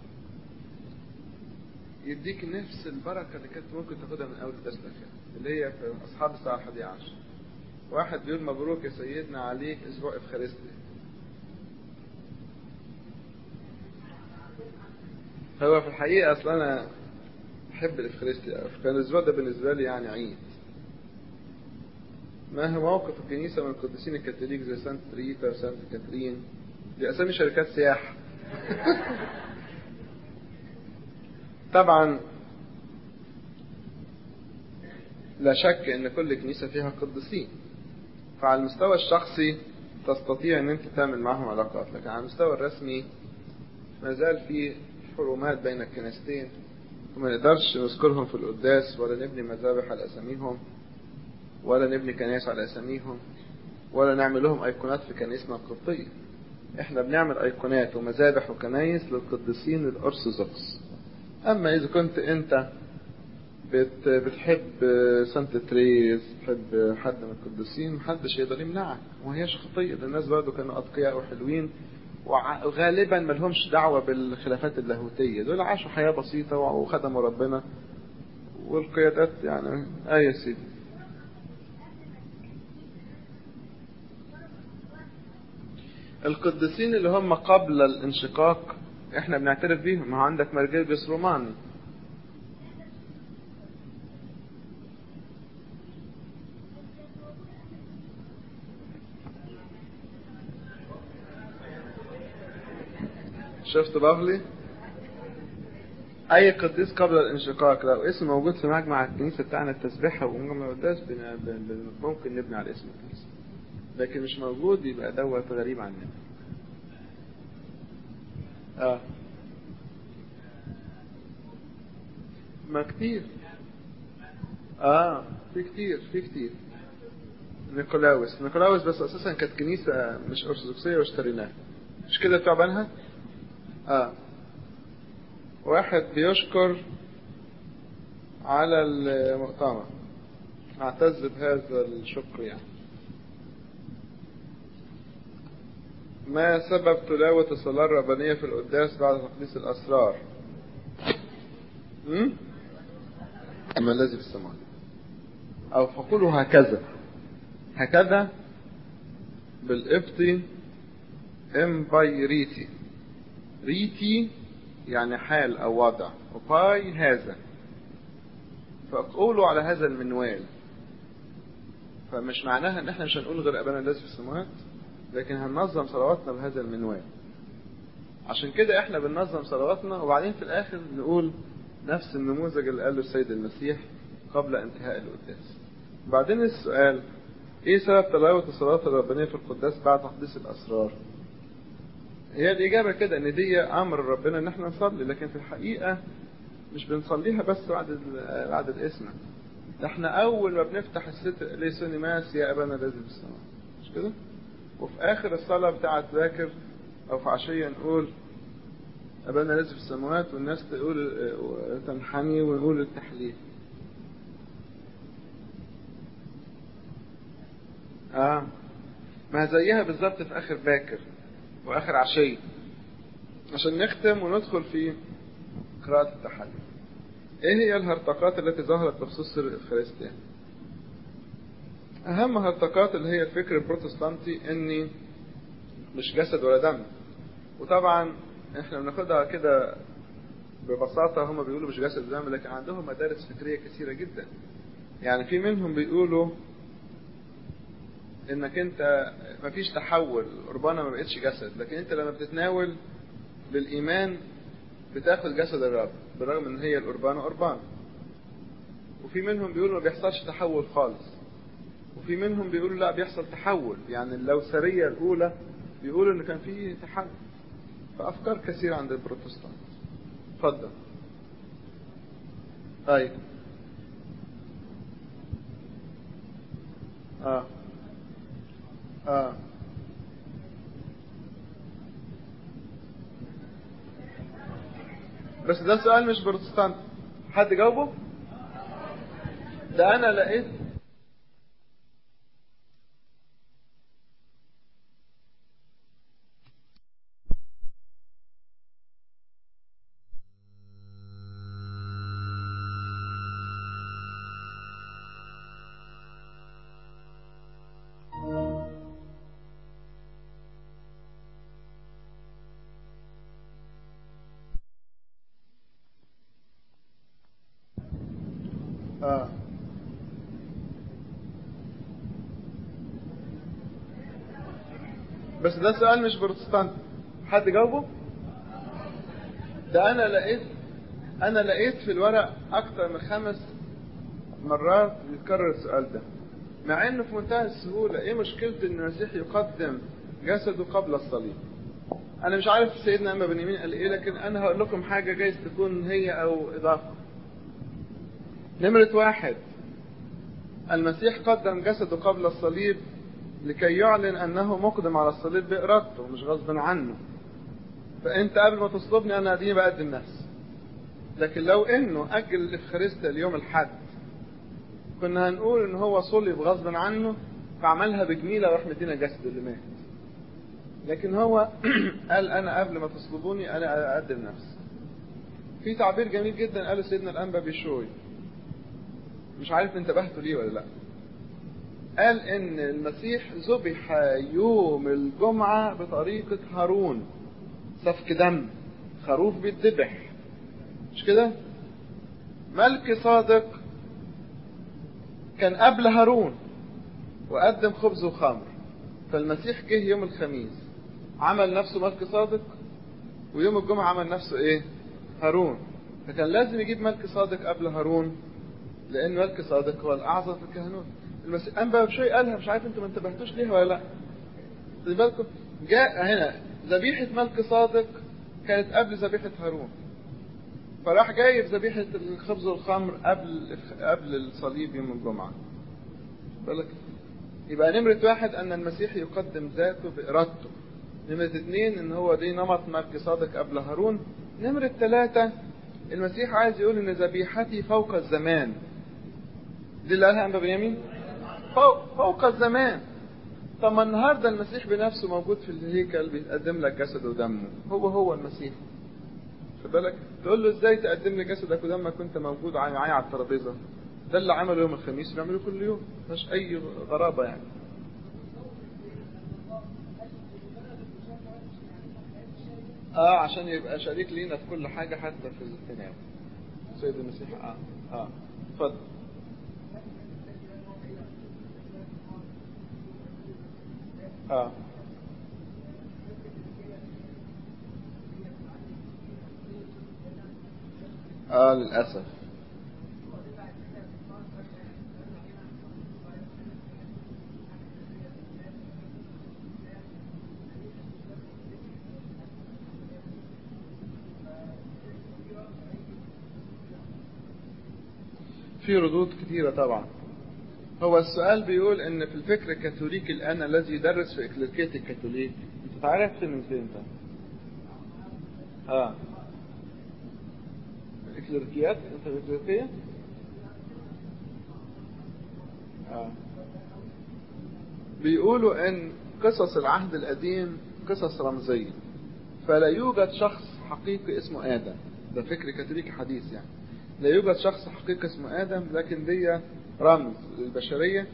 يديك نفس البركة اللي كانت ممكن تاخدها من أول الدرس الأخير اللي هي في أصحاب الساعة 11 واحد بيقول مبروك يا سيدنا عليك أسبوع إفخارستي هو في الحقيقة أصلا أنا بحب الإفخارستي أوي كان الأسبوع ده بالنسبة لي يعني عيد ما هو موقف الكنيسة من القديسين الكاثوليك زي سانت ريتا وسانت كاترين دي أسامي شركات سياحة طبعا لا شك ان كل كنيسة فيها قديسين فعلى المستوى الشخصي تستطيع ان انت تعمل معهم علاقات لكن على المستوى الرسمي ما زال في حرمات بين الكنيستين وما نقدرش نذكرهم في القداس ولا نبني مذابح على اساميهم ولا نبني كنائس على اساميهم ولا نعمل لهم ايقونات في كنيسنا القبطية احنا بنعمل ايقونات ومذابح وكنايس للقديسين الارثوذكس اما اذا كنت انت بت بتحب سانت تريز بتحب حد من القديسين محدش يقدر يمنعك وما هيش خطيه ده الناس برضه كانوا اتقياء وحلوين وع- وغالبا ما لهمش دعوه بالخلافات اللاهوتيه دول عاشوا حياه بسيطه وخدموا ربنا والقيادات يعني اه يا سيدي القديسين اللي هم قبل الانشقاق احنا بنعترف بيهم ما هو عندك مرجلبس روماني شفت بافلي اي قديس قبل الانشقاق لو اسم موجود في مجمع الكنيسه بتاعنا التسبيحه ومجمع القداس بن- بن- بن- ممكن نبني على اسم الكنيسه لكن مش موجود يبقى دوت غريب عننا اه ما كتير اه في كتير في كتير نيكولاوس نيكولاوس بس اساسا كانت كنيسه مش ارثوذكسيه واشتريناها مش كده بتوع بنها اه واحد بيشكر على المؤتمر اعتز بهذا الشكر يعني ما سبب تلاوة الصلاة الربانية في القداس بعد تقديس الأسرار؟ م? ما الذي في السماء أو فقولوا هكذا هكذا بالإبطي امباي ريتي ريتي يعني حال أو وضع وباي هذا فقولوا على هذا المنوال فمش معناها ان احنا مش هنقول غير ابانا الذي في السماوات لكن هننظم صلواتنا بهذا المنوال عشان كده احنا بننظم صلواتنا وبعدين في الاخر نقول نفس النموذج اللي قاله السيد المسيح قبل انتهاء القداس بعدين السؤال ايه سبب تلاوة الصلاة الربانية في القداس بعد تحديث الاسرار هي الاجابة كده ان دي امر ربنا ان احنا نصلي لكن في الحقيقة مش بنصليها بس بعد بعد الاسم ده احنا اول ما بنفتح الستر ليسوني ماس يا ابانا الذي في السماء مش كده وفي اخر الصلاة بتاعت ذاكر او في عشية نقول ابانا الذي في السماوات والناس تقول تنحني ونقول التحليل اه ما زيها بالظبط في اخر باكر واخر عشية عشان نختم وندخل في قراءة التحليل ايه هي الهرطقات التي ظهرت بخصوص سر الافخارستيا اهم هرطقات اللي هي الفكر البروتستانتي اني مش جسد ولا دم وطبعا احنا بناخدها كده ببساطة هم بيقولوا مش جسد ودم لكن عندهم مدارس فكرية كثيرة جدا يعني في منهم بيقولوا انك انت مفيش تحول قربانة ما بقتش جسد لكن انت لما بتتناول بالايمان بتاخد جسد الرب بالرغم ان هي القربانة قربان وفي منهم بيقولوا ما بيحصلش تحول خالص وفي منهم بيقولوا لا بيحصل تحول يعني اللوثرية الأولى بيقولوا إن كان في تحول فأفكار كثيرة عند البروتستانت اتفضل طيب اه اه بس ده سؤال مش بروتستانت حد جاوبه ده انا لقيت اه بس ده سؤال مش بروتستانت حد جاوبه ده انا لقيت انا لقيت في الورق اكتر من خمس مرات يتكرر السؤال ده مع انه في منتهى السهولة ايه مشكلة ان المسيح يقدم جسده قبل الصليب انا مش عارف سيدنا اما بن يمين قال ايه لكن انا هقول لكم حاجة جايز تكون هي او اضافة نمرة واحد المسيح قدم جسده قبل الصليب لكي يعلن أنه مقدم على الصليب بإرادته مش غصب عنه فأنت قبل ما تصلبني أنا أديني بقدم نفسي لكن لو إنه أجل الإفخارستيا اليوم الحد كنا هنقول إن هو صلب غصب عنه فعملها بجميلة وراح مدينا جسد اللي مات لكن هو قال أنا قبل ما تصلبوني أنا أقدم نفسي في تعبير جميل جدا قاله سيدنا الأنبا بيشوي مش عارف انتبهتوا ليه ولا لا قال ان المسيح ذبح يوم الجمعة بطريقة هارون سفك دم خروف بيتذبح مش كده ملك صادق كان قبل هارون وقدم خبز وخمر فالمسيح جه يوم الخميس عمل نفسه ملك صادق ويوم الجمعة عمل نفسه ايه هارون فكان لازم يجيب ملك صادق قبل هارون لان ملك صادق هو الاعظم في الكهنوت المسيح انبا بشوي قالها مش عارف انتوا ما انتبهتوش ليها ولا لا خلي بالكم جاء هنا ذبيحة ملك صادق كانت قبل ذبيحة هارون فراح جايب ذبيحة الخبز والخمر قبل قبل الصليب يوم الجمعة بالك يبقى نمرة واحد أن المسيح يقدم ذاته بإرادته نمرة اثنين إن هو دي نمط ملك صادق قبل هارون نمرة ثلاثة المسيح عايز يقول إن ذبيحتي فوق الزمان دي اللي قالها أنبا بنيامين فوق, فوق الزمان طب ما النهارده المسيح بنفسه موجود في الهيكل بيقدم لك جسده ودمه هو هو المسيح خد بالك تقول له ازاي تقدم لي جسدك ودمك وانت موجود معايا على الترابيزه ده اللي عمله يوم الخميس بيعمله كل يوم مش اي غرابه يعني اه عشان يبقى شريك لينا في كل حاجه حتى في التناول سيد المسيح اه اه اتفضل اه اه للاسف في ردود كثيرة طبعا هو السؤال بيقول ان في الفكر الكاثوليكي الان الذي يدرس في اكليركية الكاثوليك انت تعرفت من فين انت اه اكليركيات انت في اكليركية اه بيقولوا ان قصص العهد القديم قصص رمزية فلا يوجد شخص حقيقي اسمه آدم ده فكر كاثوليكي حديث يعني لا يوجد شخص حقيقي اسمه آدم لكن دي رمز للبشرية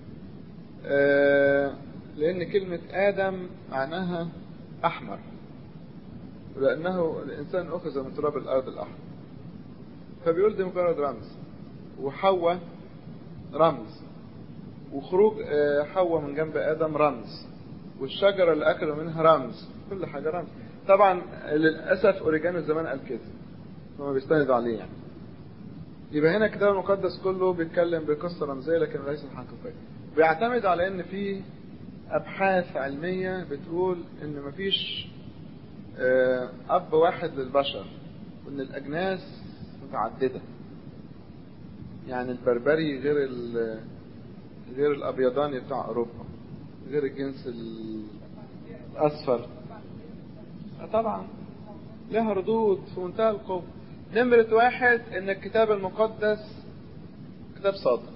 آه لأن كلمة آدم معناها أحمر لأنه الإنسان أخذ من تراب الأرض الأحمر فبيقول دي مجرد رمز وحواء رمز وخروج آه حواء من جنب آدم رمز والشجرة اللي أكلوا منها رمز كل حاجة رمز طبعا للأسف أوريجانو زمان قال كده هو بيستند عليه يعني يبقى هنا الكتاب المقدس كله بيتكلم بقصة رمزية لكن ليس حقيقية بيعتمد على ان في ابحاث علمية بتقول ان مفيش اب واحد للبشر وان الاجناس متعددة يعني البربري غير غير الابيضاني بتاع اوروبا غير الجنس الاصفر طبعا لها ردود في منتهى القوة نمرة واحد ان الكتاب المقدس كتاب صادق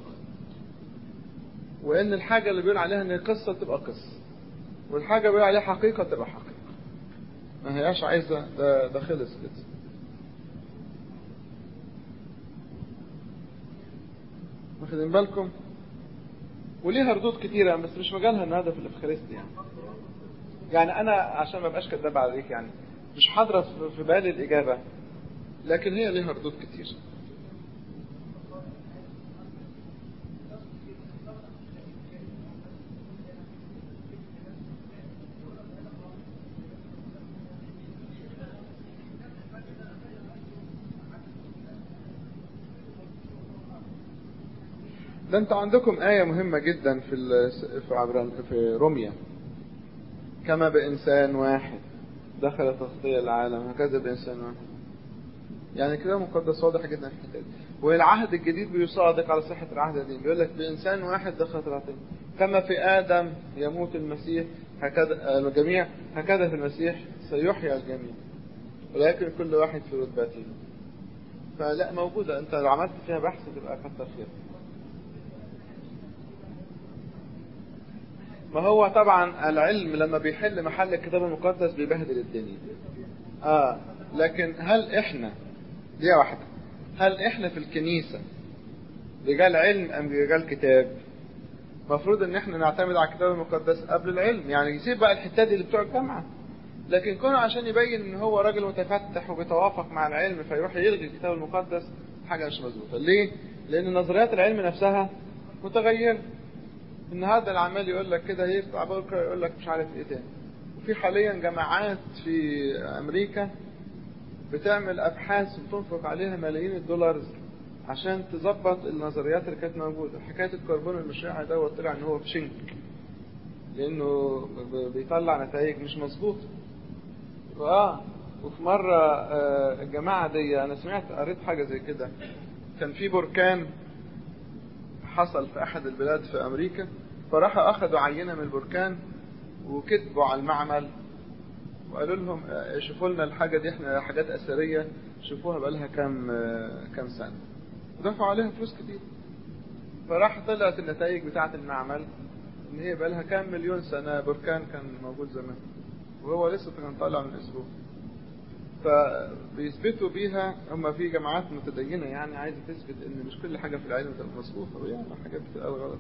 وان الحاجة اللي بيقول عليها ان القصة تبقى قصة والحاجة اللي بيقول عليها حقيقة تبقى حقيقة ما هياش عايزة ده, ده خلص كده واخدين بالكم وليها ردود كتيرة بس مش مجالها النهارده في الافخارستي يعني يعني انا عشان ما ابقاش كداب عليك يعني مش حاضرة في بالي الاجابة لكن هي لها ردود كتير ده انت عندكم آية مهمة جدا في في عبران في روميا كما بإنسان واحد دخل تخطية العالم هكذا بإنسان واحد يعني كده مقدس واضح جدا في الحته دي والعهد الجديد بيصادق على صحة العهد القديم بيقول لك بإنسان واحد دخلت العطية كما في آدم يموت المسيح هكذا الجميع هكذا في المسيح سيحيى الجميع ولكن كل واحد في رتبته فلا موجودة انت لو عملت فيها بحث تبقى كتر خير ما هو طبعا العلم لما بيحل محل الكتاب المقدس بيبهدل الدنيا اه لكن هل احنا دي واحدة هل احنا في الكنيسة رجال علم ام رجال كتاب المفروض ان احنا نعتمد على الكتاب المقدس قبل العلم يعني يسيب بقى الحتات اللي بتوع الجامعة لكن كونه عشان يبين ان هو راجل متفتح وبيتوافق مع العلم فيروح يلغي الكتاب المقدس حاجة مش مظبوطة ليه؟ لان نظريات العلم نفسها متغيرة النهارده العمال يقول لك كده يطلع بكره يقول لك مش عارف ايه تاني وفي حاليا جماعات في امريكا بتعمل ابحاث وتنفق عليها ملايين الدولارز عشان تظبط النظريات اللي كانت موجوده حكايه الكربون المشع دوت طلع ان هو بشنك لانه بيطلع نتائج مش مظبوطه اه وفي مرة آه، الجماعة دي أنا سمعت قريت حاجة زي كده كان في بركان حصل في أحد البلاد في أمريكا فراحوا أخذوا عينة من البركان وكتبوا على المعمل وقالوا لهم آه، شوفوا لنا الحاجة دي احنا حاجات أثرية شوفوها بقالها كام آه، كام سنة ودفعوا عليها فلوس كتير فراح طلعت النتائج بتاعة المعمل إن هي بقالها كام مليون سنة بركان كان موجود زمان وهو لسه كان طالع من أسبوع فبيثبتوا بيها هم في جماعات متدينة يعني عايزة تثبت إن مش كل حاجة في العلم تبقى مظبوطة ويعني حاجات بتبقى غلط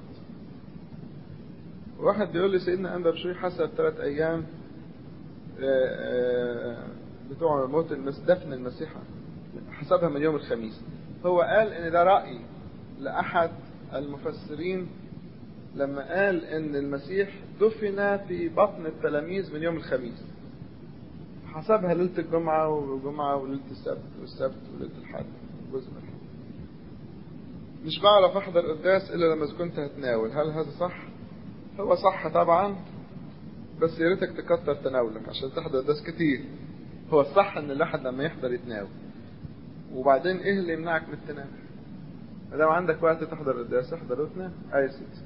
واحد بيقول لي سيدنا أنبا بشوي حسب ثلاث أيام آه، آه، بتوع موت المس دفن المسيح حسبها من يوم الخميس هو قال ان ده رأي لأحد المفسرين لما قال ان المسيح دفن في بطن التلاميذ من يوم الخميس حسبها ليلة الجمعة والجمعة وليلة السبت والسبت وليلة الحد جزء من الحد مش بعرف احضر قداس الا لما كنت هتناول هل هذا صح؟ هو صح طبعا بس يا ريتك تكتر تناولك عشان تحضر قداس كتير هو الصح ان الواحد لما يحضر يتناول وبعدين ايه اللي يمنعك من التناول ما دام عندك وقت تحضر القداس احضر وتنام اي ست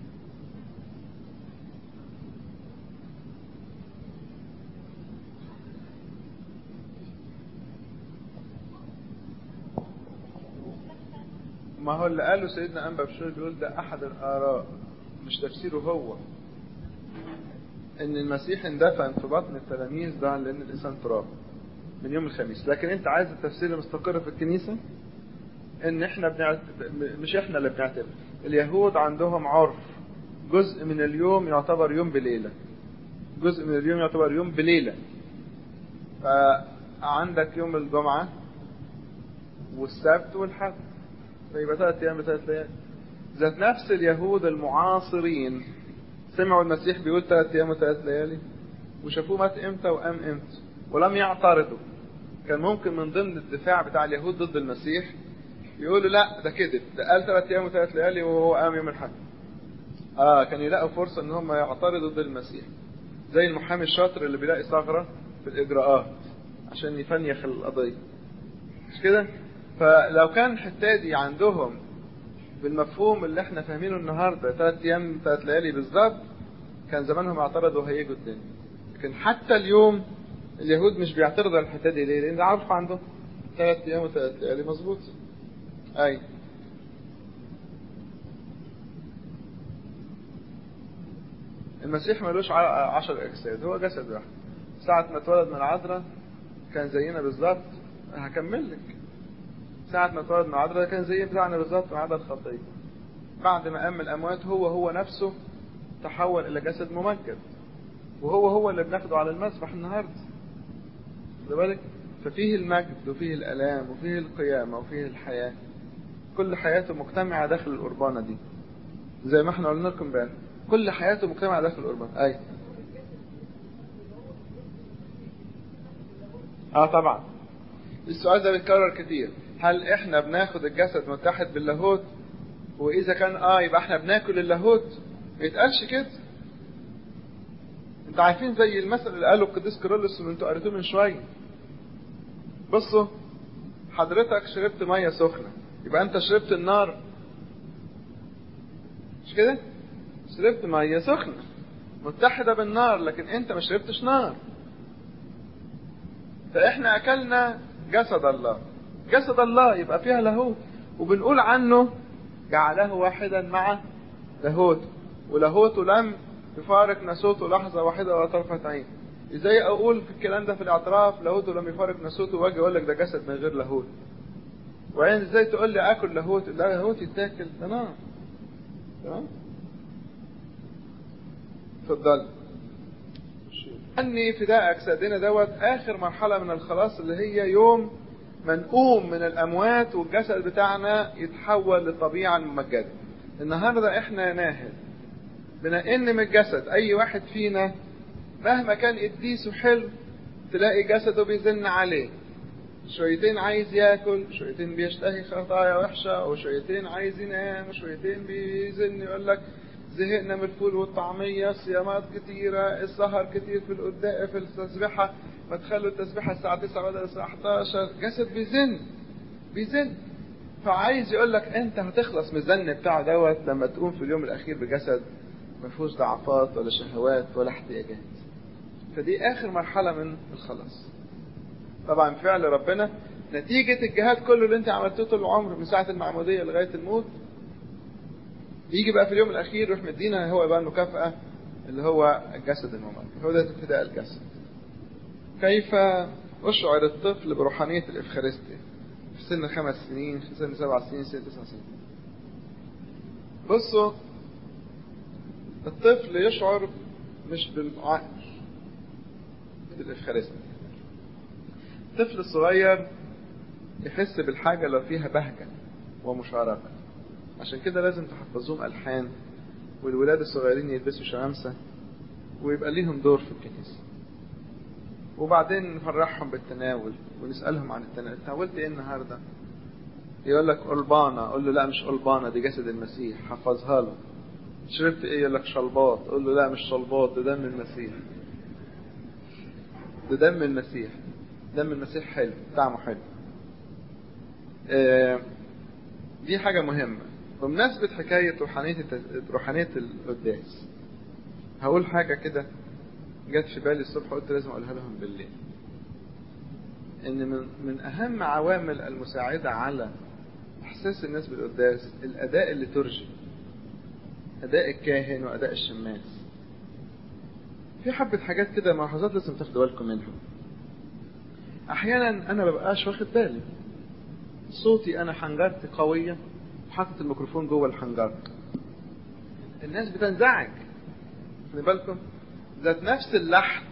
ما هو اللي قاله سيدنا أنبا بشوي بيقول ده أحد الآراء مش تفسيره هو إن المسيح اندفن في بطن التلاميذ ده لأن الإنسان تراب من يوم الخميس لكن أنت عايز التفسير المستقر في الكنيسة إن إحنا بنعت... مش إحنا اللي بنعتبر اليهود عندهم عرف جزء من اليوم يعتبر يوم بليلة جزء من اليوم يعتبر يوم بليلة فعندك يوم الجمعة والسبت والحد فيبقى ثلاث أيام بثلاث ليالي ذات نفس اليهود المعاصرين سمعوا المسيح بيقول ثلاث أيام وثلاث ليالي وشافوه مات إمتى وقام إمتى ولم يعترضوا كان ممكن من ضمن الدفاع بتاع اليهود ضد المسيح يقولوا لا ده كذب ده قال ثلاث أيام وثلاث ليالي وهو قام يوم الحد آه كان يلاقوا فرصة إن هم يعترضوا ضد المسيح زي المحامي الشاطر اللي بيلاقي ثغرة في الإجراءات عشان يفنيخ القضية مش كده؟ فلو كان الحتة دي عندهم بالمفهوم اللي احنا فاهمينه النهارده ثلاث ايام ثلاث ليالي بالظبط كان زمانهم اعترضوا هيجوا الدنيا لكن حتى اليوم اليهود مش بيعترضوا على الحته دي ليه؟ لان ده عارف عندهم ثلاث ايام وثلاث ليالي مظبوط اي المسيح ملوش ع- عشر اجساد هو جسد واحد ساعة ما اتولد من العذراء كان زينا بالظبط هكمل لك ساعة ما اتولد من العذراء كان زي بتاعنا بالظبط ما عدا الخطية بعد ما قام من الأموات هو هو نفسه تحول إلى جسد ممجد وهو هو اللي بناخده على المسبح النهاردة خد بالك ففيه المجد وفيه الآلام وفيه القيامة وفيه الحياة كل حياته مجتمعة داخل القربانة دي زي ما احنا قلنا لكم بقى كل حياته مجتمعة داخل القربانة أي اه طبعا السؤال ده بيتكرر كتير هل احنا بناخد الجسد متحد باللاهوت واذا كان اه يبقى احنا بناكل اللاهوت ما يتقالش كده انتوا عارفين زي المثل اللي قاله القديس كيرلس اللي انتوا قريتوه من شويه بصوا حضرتك شربت ميه سخنه يبقى انت شربت النار مش كده شربت ميه سخنه متحده بالنار لكن انت ما شربتش نار فاحنا اكلنا جسد الله جسد الله يبقى فيها لاهوت وبنقول عنه جعله واحدا مع لاهوته ولاهوته لم يفارق ناسوته لحظة واحدة ولا طرفة عين ازاي اقول في الكلام ده في الاعتراف لاهوته لم يفارق ناسوته واجي اقول لك ده جسد من غير لاهوت وبعدين ازاي تقول لي اكل لاهوت لا لاهوت يتاكل ده نار تمام اتفضل أني فداء أجسادنا دوت آخر مرحلة من الخلاص اللي هي يوم ما نقوم من الأموات والجسد بتاعنا يتحول للطبيعة الممجدة. النهاردة إحنا ناهل بنقن من الجسد أي واحد فينا مهما كان قديسه حلو تلاقي جسده بيزن عليه. شويتين عايز ياكل، شويتين بيشتهي خطايا وحشة، وشويتين عايز ينام، وشويتين بيزن يقول لك زهقنا من الفول والطعمية صيامات كتيرة السهر كتير في القداء في التسبيحة ما تخلوا التسبيحة الساعة 9 بدل الساعة 11 جسد بيزن بيزن فعايز يقول لك انت هتخلص من الزن بتاع دوت لما تقوم في اليوم الاخير بجسد ما فيهوش ضعفات ولا شهوات ولا احتياجات فدي اخر مرحله من الخلاص طبعا فعل ربنا نتيجة الجهاد كله اللي انت عملته طول العمر من ساعة المعمودية لغاية الموت يجي بقى في اليوم الأخير يروح مدينا هو بقى المكافأة اللي هو الجسد الممات هو ده فداء الجسد كيف أشعر الطفل بروحانية الإفخارستيا في سن خمس سنين في سن سبع سنين سن تسع سنين بصوا الطفل يشعر مش بالعقل بالإفخارستيا الطفل الصغير يحس بالحاجة لو فيها بهجة ومشاركة عشان كده لازم تحفظوهم ألحان والولاد الصغيرين يلبسوا شمامسة ويبقى ليهم دور في الكنيسة وبعدين نفرحهم بالتناول ونسألهم عن التناول تناولت ايه النهاردة يقول لك قلبانة قول له لا مش قلبانة دي جسد المسيح حفظها له شربت ايه يقول لك شلباط قول له لا مش شلباط ده دم المسيح ده دم المسيح دم المسيح حلو طعمه حلو آه دي حاجة مهمة بمناسبة حكاية روحانية روحانية القداس هقول حاجة كده جت في بالي الصبح قلت لازم أقولها لهم بالليل إن من من أهم عوامل المساعدة على إحساس الناس بالقداس الأداء الليتورجي أداء الكاهن وأداء الشماس في حبة حاجات كده ملاحظات لازم تاخدوا بالكم منها أحيانا أنا مبقاش واخد بالي صوتي أنا حنجرتي قوية وحاطط الميكروفون جوه الحنجرة الناس بتنزعج خلي بالكم ذات نفس اللحن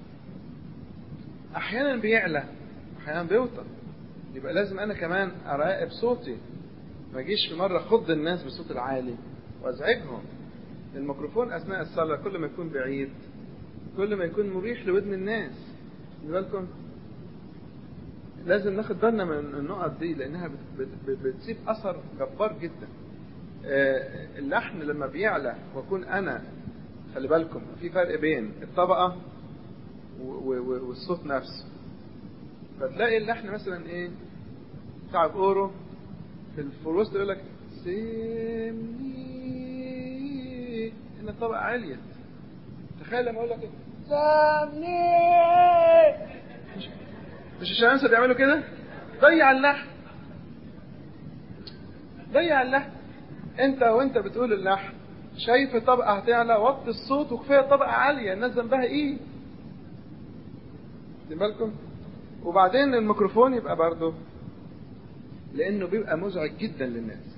أحيانا بيعلى أحيانا بيوطى يبقى لازم أنا كمان أراقب صوتي ما أجيش في مرة خض الناس بصوت العالي وأزعجهم الميكروفون أثناء الصلاة كل ما يكون بعيد كل ما يكون مريح لودن الناس خلي بالكم لازم ناخد بالنا من النقط دي لانها بت بت بتسيب اثر جبار جدا اللحن لما بيعلى واكون انا خلي بالكم في فرق بين الطبقه والصوت نفسه فتلاقي اللحن مثلا ايه بتاع الاورو في الوسط يقول لك سمني ان الطبقه عاليه تخيل لما اقول لك سمني مش الشمامسة بيعملوا كده ضيع اللحن ضيع اللحن انت وانت بتقول اللحن شايف الطبقة هتعلى وطي الصوت وكفاية طبقة عالية الناس ذنبها ايه خدين بالكم وبعدين الميكروفون يبقى برضه لانه بيبقى مزعج جدا للناس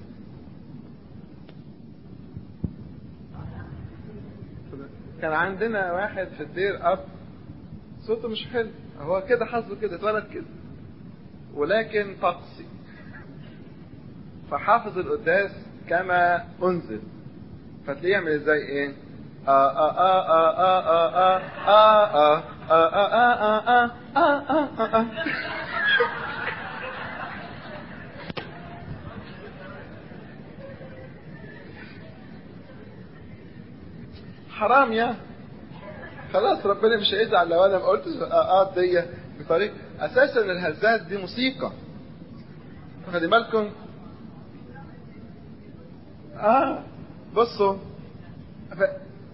كان عندنا واحد في الدير اب صوته مش حلو هو كده حظه كده اتولد كده ولكن طقسي فحافظ القداس كما انزل فتلاقيه يعمل ازاي ايه آه آه آه آه آه آه آه آه آه آه آه حرام يا خلاص ربنا مش هيزعل لو انا ما قلتش اه دي بطريقه اساسا الهزات دي موسيقى خدي بالكم اه بصوا ف...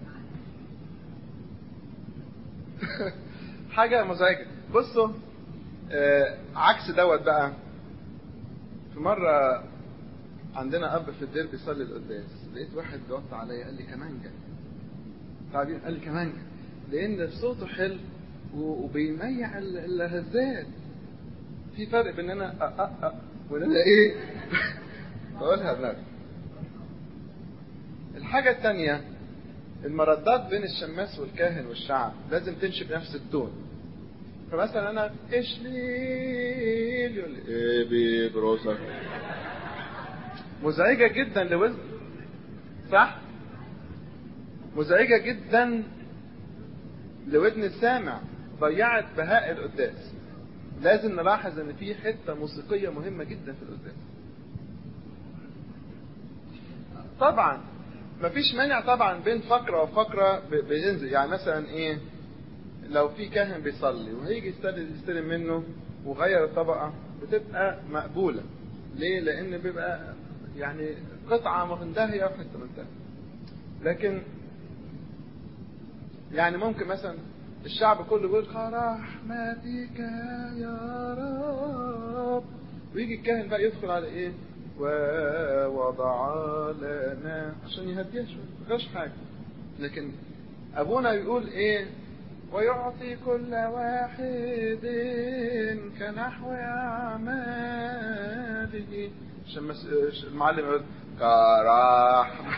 حاجه مزعجه بصوا آه عكس دوت بقى في مره عندنا اب في الدير بيصلي القداس لقيت واحد بيوطى عليا قال لي كمانجا بعدين قال لي كمانجا لان صوته حلو وبيميع الهزات في فرق بين انا أ أ أ وان انا ايه بقولها بنفسي الحاجة الثانية المردات بين الشماس والكاهن والشعب لازم تمشي بنفس التون فمثلا انا ايش ليل يقول لي ايه بيه بروسك مزعجة جدا لوزن صح مزعجة جدا لودن السامع ضيعت بهاء القداس لازم نلاحظ ان في حته موسيقيه مهمه جدا في القداس طبعا مفيش مانع طبعا بين فقرة وفقرة ب- بينزل يعني مثلا ايه لو في كاهن بيصلي وهيجي يستلم يستلم منه وغير الطبقة بتبقى مقبولة ليه؟ لأن بيبقى يعني قطعة منتهية وحتة منتهية لكن يعني ممكن مثلا الشعب كله بيقول رحمتك يا رب ويجي الكاهن بقى يدخل على ايه ووضع لنا عشان يهديها شويه ما فيهاش حاجه لكن ابونا يقول ايه ويعطي كل واحد كنحو اعماله عشان مس... المعلم يقول كرحمه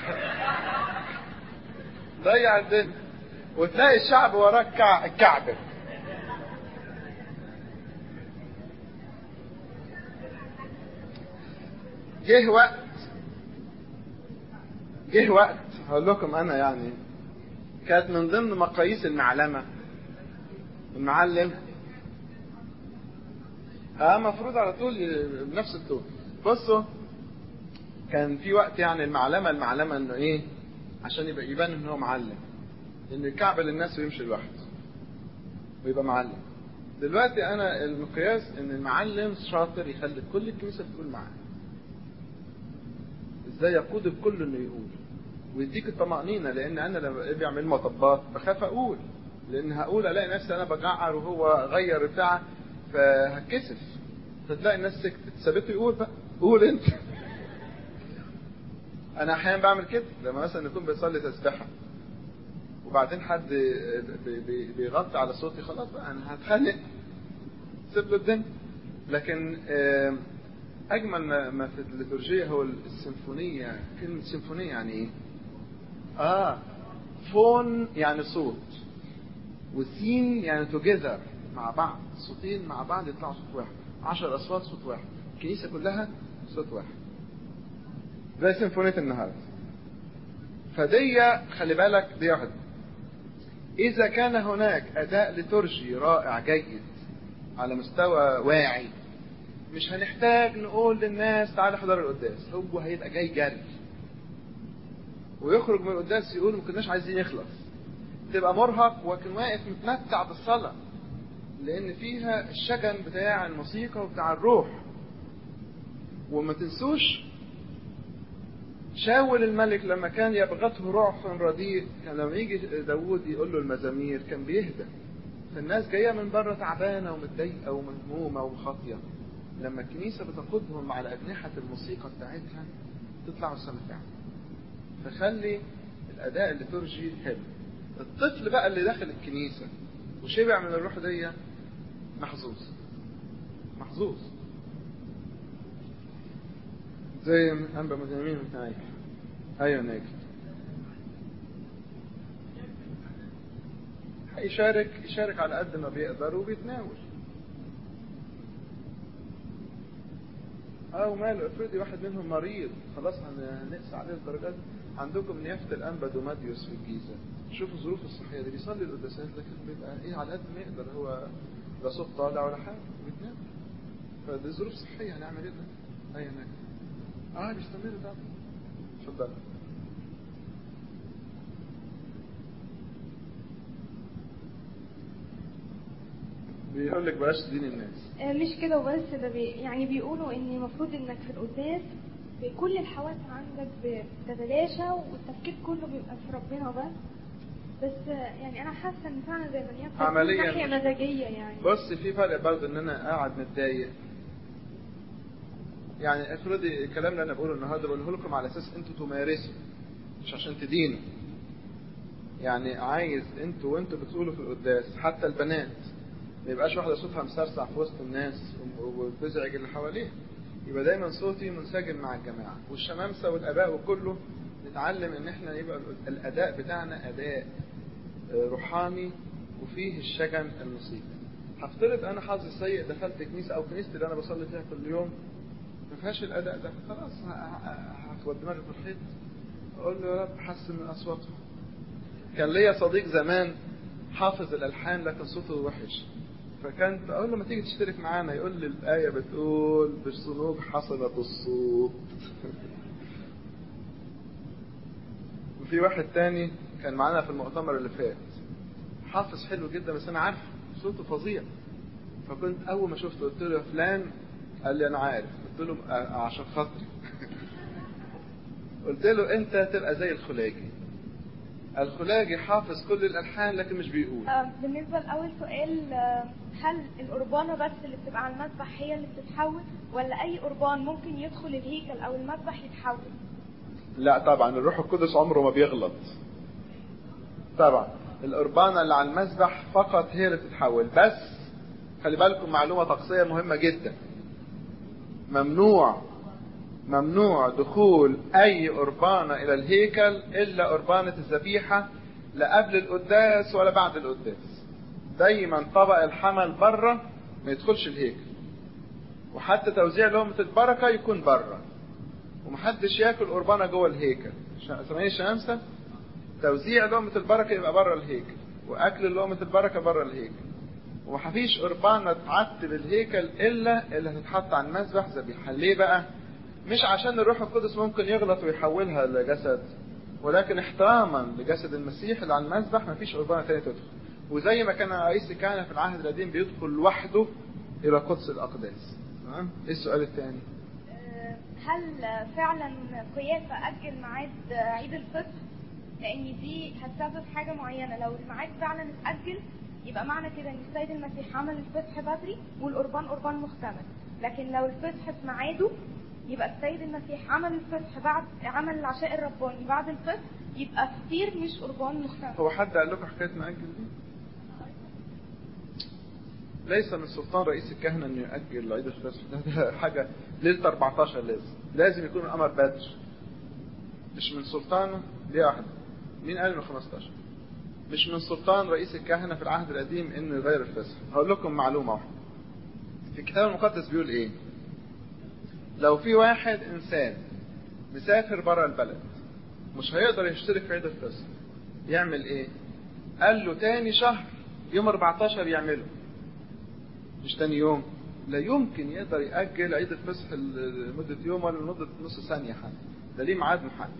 ضيع الدنيا وتلاقي الشعب وراه الكع- الكعبة جه وقت جه وقت هقول لكم انا يعني كانت من ضمن مقاييس المعلمة المعلم اه مفروض على طول ي- بنفس الطول بصوا كان في وقت يعني المعلمة المعلمة انه ايه عشان يبقى يبان ان هو معلم ان الكعب للناس ويمشي لوحده ويبقى معلم دلوقتي انا المقياس ان المعلم شاطر يخلي كل الكنيسه تقول معاه ازاي يقود الكل انه يقول ويديك الطمأنينة لأن أنا لما بيعمل مطبات بخاف أقول لأن هقول ألاقي نفسي أنا بجعر وهو غير بتاع فهتكسف فتلاقي الناس سكتت سابته يقول بقى قول أنت أنا أحيانا بعمل كده لما مثلا نكون بيصلي تسبحة وبعدين حد بي- بي- بيغطي على صوتي خلاص بقى أنا هتخانق سيب له الدنيا لكن آم، أجمل ما ما في الليتورجية هو السيمفونية كلمة سيمفونية يعني إيه؟ آه فون يعني صوت وسين يعني توجذر مع بعض صوتين مع بعض يطلعوا صوت واحد عشر أصوات صوت واحد الكنيسة كلها صوت واحد زي سيمفونية النهاردة فدي خلي بالك دي واحدة إذا كان هناك أداء لترجي رائع جيد على مستوى واعي مش هنحتاج نقول للناس تعالى احضر القداس هو هيبقى جاي جري ويخرج من القداس يقول ما كناش عايزين يخلص تبقى مرهق وكان واقف متمتع بالصلاة لأن فيها الشجن بتاع الموسيقى وبتاع الروح وما تنسوش شاول الملك لما كان يبغته روح رديء كان لما يجي داوود يقول له المزامير كان بيهدى فالناس جاية من بره تعبانة ومتضايقة ومهمومة وخاطية لما الكنيسة بتقودهم على أجنحة الموسيقى بتاعتها تطلع السمكة فخلي الأداء الليتورجي حلو الطفل بقى اللي داخل الكنيسة وشبع من الروح دي محظوظ محظوظ زي أنبا مزامين نايف أيوة نايف يشارك يشارك على قد ما بيقدر وبيتناول اه وماله افرضي واحد منهم مريض خلاص هن- هنقسى عليه الدرجات عندكم نيافة الأنبا دوماديوس في الجيزة شوفوا الظروف الصحية دي بيصلي القداسات لكن بيبقى ايه على قد ما يقدر هو لا صوت طالع ولا حاجة بيتنام فدي ظروف صحية هنعمل ايه ده؟ اي هناك اه بيستمر طبعا اتفضل بيقول لك بلاش تدين الناس آه، مش كده وبس ده بي يعني بيقولوا ان المفروض انك في القداس كل الحواس عندك بتتلاشى والتفكير كله بيبقى في ربنا بس بس آه، يعني انا حاسه ان فعلا زي ما نيابه بتقول عملياً ناحيه مش- مزاجيه يعني بص في فرق برضه ان انا قاعد متضايق يعني افرضي الكلام اللي انا بقوله النهارده بقوله لكم على اساس انتوا تمارسوا مش عشان تدينوا يعني عايز انتوا وانتوا بتقولوا في القداس حتى البنات ما يبقاش واحده صوتها مسرسع في وسط الناس وبتزعج اللي حواليه يبقى دايما صوتي منسجم مع الجماعه والشمامسه والاباء وكله نتعلم ان احنا يبقى الاداء بتاعنا اداء آه، روحاني وفيه الشجن الموسيقي هفترض انا حظي سيء دخلت كنيسه او كنيستي اللي انا بصلي فيها كل يوم ما فيهاش الاداء ده خلاص ه- ه- هخبط دماغي في الحيط اقول له يا رب حسن من اصواتهم كان ليا صديق زمان حافظ الالحان لكن صوته وحش فكانت اقول له ما تيجي تشترك معانا يقول لي الايه بتقول بالصنوج حصلت الصوت في واحد تاني كان معانا في المؤتمر اللي فات حافظ حلو جدا بس انا عارف صوته فظيع فكنت اول ما شفته قلت له يا فلان قال لي انا عارف قلت له "آه، عشان خاطري قلت له انت تبقى زي الخلاجي الخلاجي حافظ كل الالحان لكن مش بيقول آه، بالنسبة لأول سؤال آه، هل القربانة بس اللي بتبقى على المذبح هي اللي بتتحول ولا أي قربان ممكن يدخل الهيكل أو المذبح يتحول؟ لا طبعا الروح القدس عمره ما بيغلط طبعا القربانة اللي على المذبح فقط هي اللي بتتحول بس خلي بالكم معلومة طقسية مهمة جدا ممنوع ممنوع دخول أي قربانة إلى الهيكل إلا قربانة الذبيحة لا قبل القداس ولا بعد القداس دايما طبق الحمل بره ما يدخلش الهيكل وحتى توزيع لقمة البركة يكون بره ومحدش ياكل قربانة جوه الهيكل ش- سامعين الشمسة توزيع لقمة البركة يبقى بره الهيكل وأكل لقمة البركة بره الهيكل ومفيش قربانة تعتب الهيكل إلا اللي هتتحط على المذبح ذبيحة ليه بقى؟ مش عشان الروح القدس ممكن يغلط ويحولها لجسد ولكن احتراما لجسد المسيح اللي على المذبح مفيش قربانة تانية تدخل وزي ما كان رئيس الكهنة في العهد القديم بيدخل لوحده إلى قدس الأقداس تمام؟ إيه السؤال الثاني؟ آه، هل فعلا قيافة أجل ميعاد عيد الفطر؟ لأن دي هتسبب حاجة معينة لو الميعاد فعلا اتأجل يبقى معنى كده إن السيد المسيح عمل الفصح بدري والقربان قربان محتمل لكن لو الفصح في ميعاده يبقى السيد المسيح عمل الفصح بعد عمل العشاء الرباني بعد الفصح يبقى فطير مش قربان محتمل هو حد قال لكم حكاية مأجل دي؟ ليس من سلطان رئيس الكهنة انه يأجل عيد الفصح ده, ده حاجة ليلة 14 لازم لازم يكون الأمر بدر مش من سلطانه دي واحدة مين قال انه 15 مش من سلطان رئيس الكهنة في العهد القديم انه يغير الفصح هقول لكم معلومة واحدة في الكتاب المقدس بيقول ايه لو في واحد انسان مسافر بره البلد مش هيقدر يشترك في عيد الفصح يعمل ايه قال له تاني شهر يوم 14 يعمله مش تاني يوم لا يمكن يقدر يأجل عيد الفصح لمدة يوم ولا لمدة نص ثانية حتى ده ليه ميعاد محدد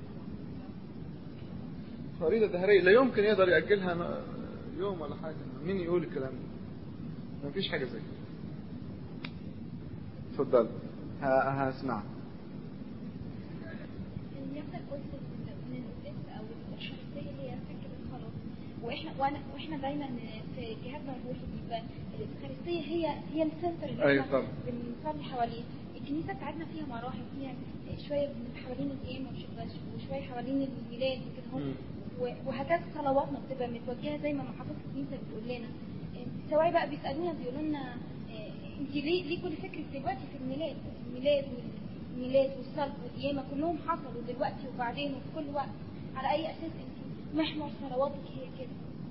فريدة دهرية لا يمكن يقدر يأجلها ن- يوم ولا حاجة مين يقول الكلام ده مفيش حاجة زي كده اتفضل ه- هسمعك نفس قلت ان القدس او الشخصيه اللي هي فكره الخلاص واحنا وانا واحنا دايما في جهادنا الروحي بيبقى الافخارستيه هي هي السنتر اللي أيوة احنا طبعا. بنصلي حواليه الكنيسه بتاعتنا فيها مراحل فيها شويه بنبقى حوالين القيامه وش- وشويه حوالين الميلاد وكده اهو. مم. و- وهكذا صلواتنا بتبقى متوجهه زي ما محافظه الكنيسه بتقول لنا إيه، سواء بقى بيسالونا بيقولوا لنا إيه، انت ليه ليه كل فكره دلوقتي في الميلاد الميلاد والميلاد والصلب والقيامه كلهم حصلوا دلوقتي وبعدين وفي كل وقت على اي اساس انت محور صلواتك هي كده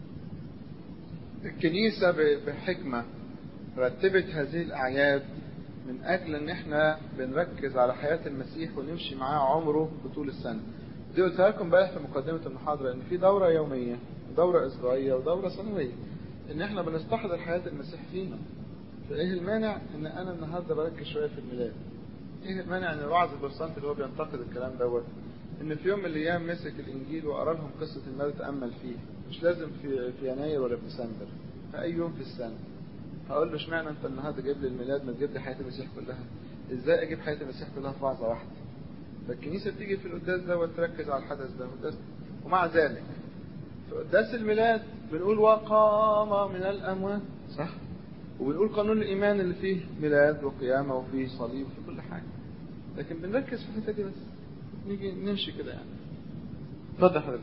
الكنيسة ب- بحكمة رتبت هذه الأعياد من أجل إن إحنا بنركز على حياة المسيح ونمشي معاه عمره بطول السنة. دي قلتها لكم بقى في مقدمة المحاضرة إن في دورة يومية ودورة أسبوعية ودورة سنوية. إن إحنا بنستحضر حياة المسيح فينا. فإيه المانع إن أنا النهاردة بركز شوية في الميلاد؟ إيه المانع إن الوعظ البرسنت اللي هو بينتقد الكلام دوت إن في يوم من الأيام مسك الإنجيل وقرا لهم قصة الميلاد تأمل فيه. مش لازم في في يناير ولا في ديسمبر. في أي يوم في السنة. هقول له اشمعنى انت النهارده جايب لي الميلاد ما تجيب لي حياه المسيح كلها ازاي اجيب حياه المسيح كلها في وعظه واحده فالكنيسه بتيجي في القداس ده وتركز على الحدث ده والقداس ومع ذلك في قداس الميلاد بنقول وقام من الاموات صح وبنقول قانون الايمان اللي فيه ميلاد وقيامه وفيه صليب وفيه كل حاجه لكن بنركز في الحته دي بس نيجي نمشي كده يعني اتفضل حضرتك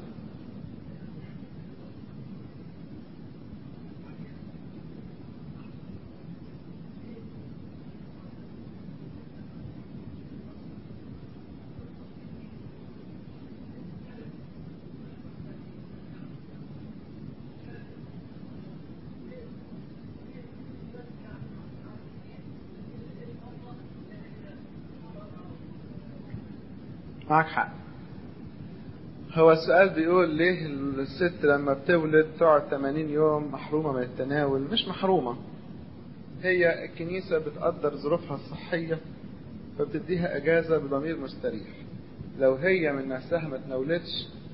معك حق هو السؤال بيقول ليه الست لما بتولد تقعد 80 يوم محرومة من التناول مش محرومة هي الكنيسة بتقدر ظروفها الصحية فبتديها أجازة بضمير مستريح لو هي من نفسها ما تناولتش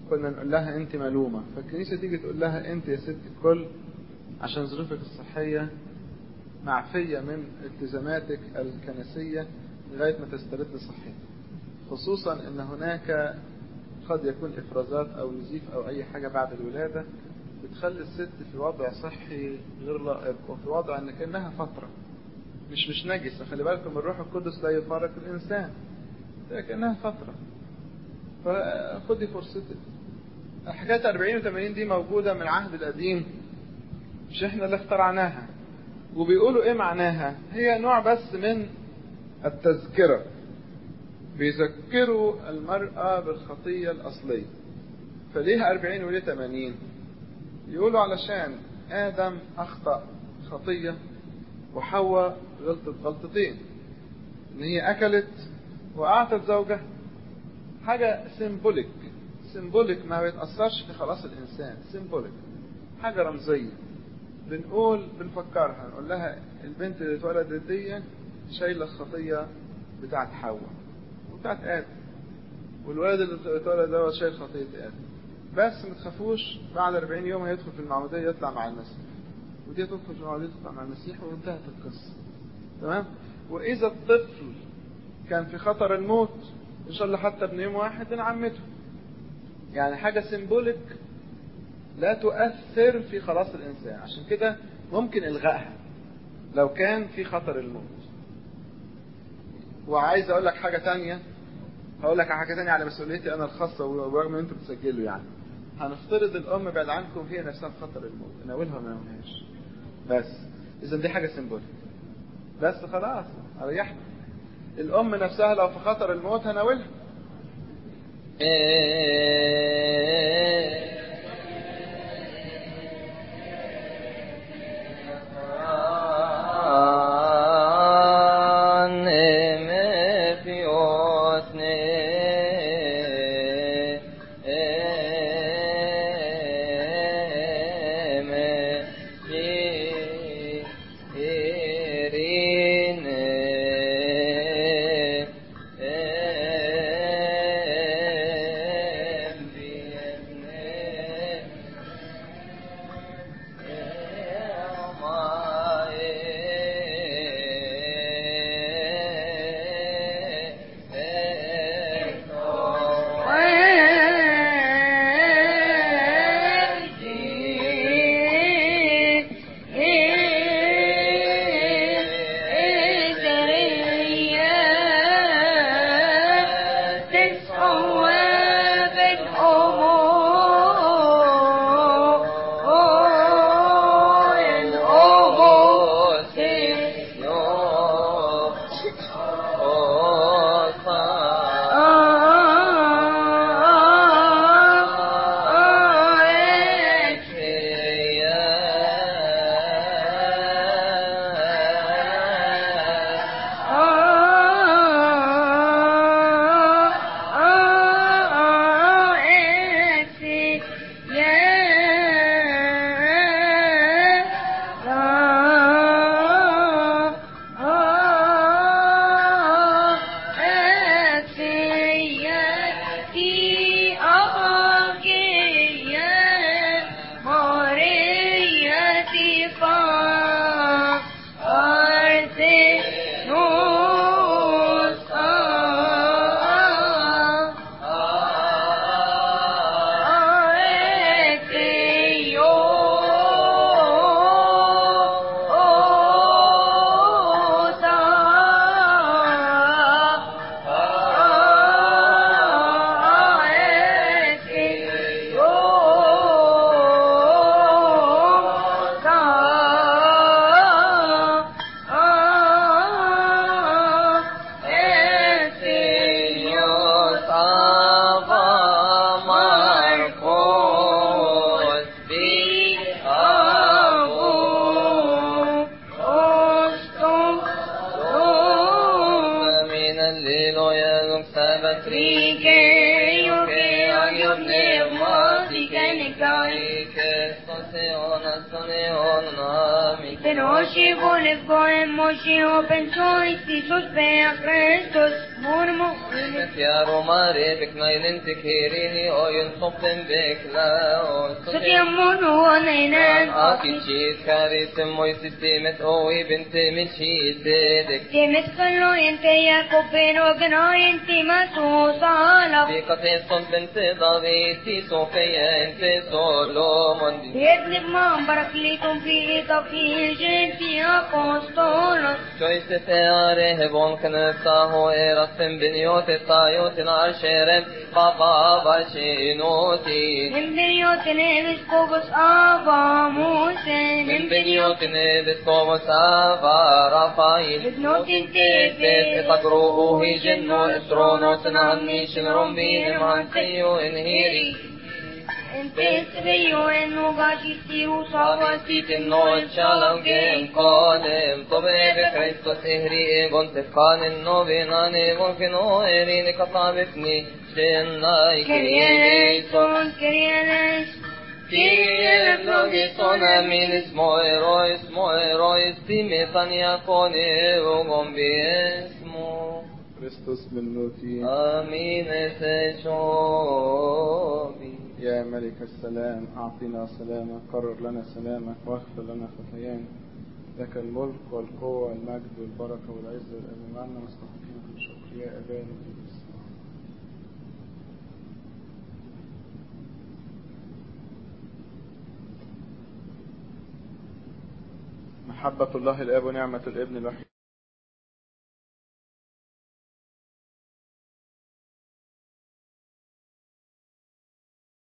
كنا نقول لها انت ملومة فالكنيسة تيجي تقول لها انت يا ست الكل عشان ظروفك الصحية معفية من التزاماتك الكنسية لغاية ما تسترد صحتك خصوصا ان هناك قد يكون افرازات او نزيف او اي حاجة بعد الولادة بتخلي الست في وضع صحي غير لائق وفي وضع ان كانها فترة مش مش نجسة خلي بالكم الروح القدس لا يفارق الانسان كانها فترة فخدي فرصتك حكاية 40 و80 دي موجودة من العهد القديم مش احنا اللي اخترعناها وبيقولوا ايه معناها هي نوع بس من التذكرة بيذكروا المرأة بالخطية الأصلية فليه 40 وليه 80 يقولوا علشان آدم أخطأ خطية وحواء غلطت غلطتين إن هي أكلت وأعطت زوجها حاجة سيمبوليك سيمبوليك ما بيتأثرش في خلاص الإنسان سيمبوليك حاجة رمزية بنقول بنفكرها نقول لها البنت اللي اتولدت دي شايلة الخطية بتاعت حواء وبتاعت آدم والولد اللي اتولد دوت شايل خطية آدم بس ما تخافوش بعد 40 يوم هيدخل في المعمودية يطلع مع المسيح ودي تدخل في المعمودية تطلع مع المسيح وانتهت القصة تمام وإذا الطفل كان في خطر الموت إن شاء الله حتى ابن يوم واحد نعمته يعني حاجة سيمبوليك لا تؤثر في خلاص الإنسان عشان كده ممكن إلغائها لو كان في خطر الموت وعايز أقول لك حاجة تانية هقول لك حاجة تانية على مسؤوليتي أنا الخاصة ورغم إن أنتوا بتسجلوا يعني هنفترض الأم بعد عنكم هي نفسها في خطر الموت ناولها وما ناولهاش بس إذا دي حاجة سيمبوليك بس خلاص أريحنا الأم نفسها لو في خطر الموت هناولها Patrick, you can, you live, multi can, Penoshi volev goem moshi open choice Jesus pe Christus mormo يا ماري بك نايلن تكيريني او ينصبن بك لا Sutiamon wonenan Aki شيت كاري سموي سيستيمت اوي بنت من شيت ديدك Temes kallo ente Jakob pero gna ente maso sala في قطع صوت بنت ضغيتي صوفيا انت سولومون ابن ما بركليتم في كفي جنتي أبوستولوس Joyce feare bon kanestaho erasen biniot tayot nar sherem baba bashinoti من بنيوت نبس كوبس آبا موسى من بنيوت نبسكو سافا رافايل بنوت تيت تقروه جنو اسرونوس نعني شنرم بيهم عن سيو انهيري انت سبيو انو غاشي سيرو صاوة Siti noi cialangem conem, tobe de Christos ehri egon tefkanen novenane volkeno erini katabifni shenai كريانيسون كريانيس Kyrie logison amin ismo erois, mo erois, timetan yakone vogom biesmo. Christus بالنوتي Amin eseshobi. يا ملك السلام أعطنا سلامك قرر لنا سلامك واغفر لنا خطايانا لك الملك والقوة والمجد والبركة والعز والأمن عنا مستحقين كل شكر يا أبانا في السماء محبة الله الآب ونعمة الابن الوحيد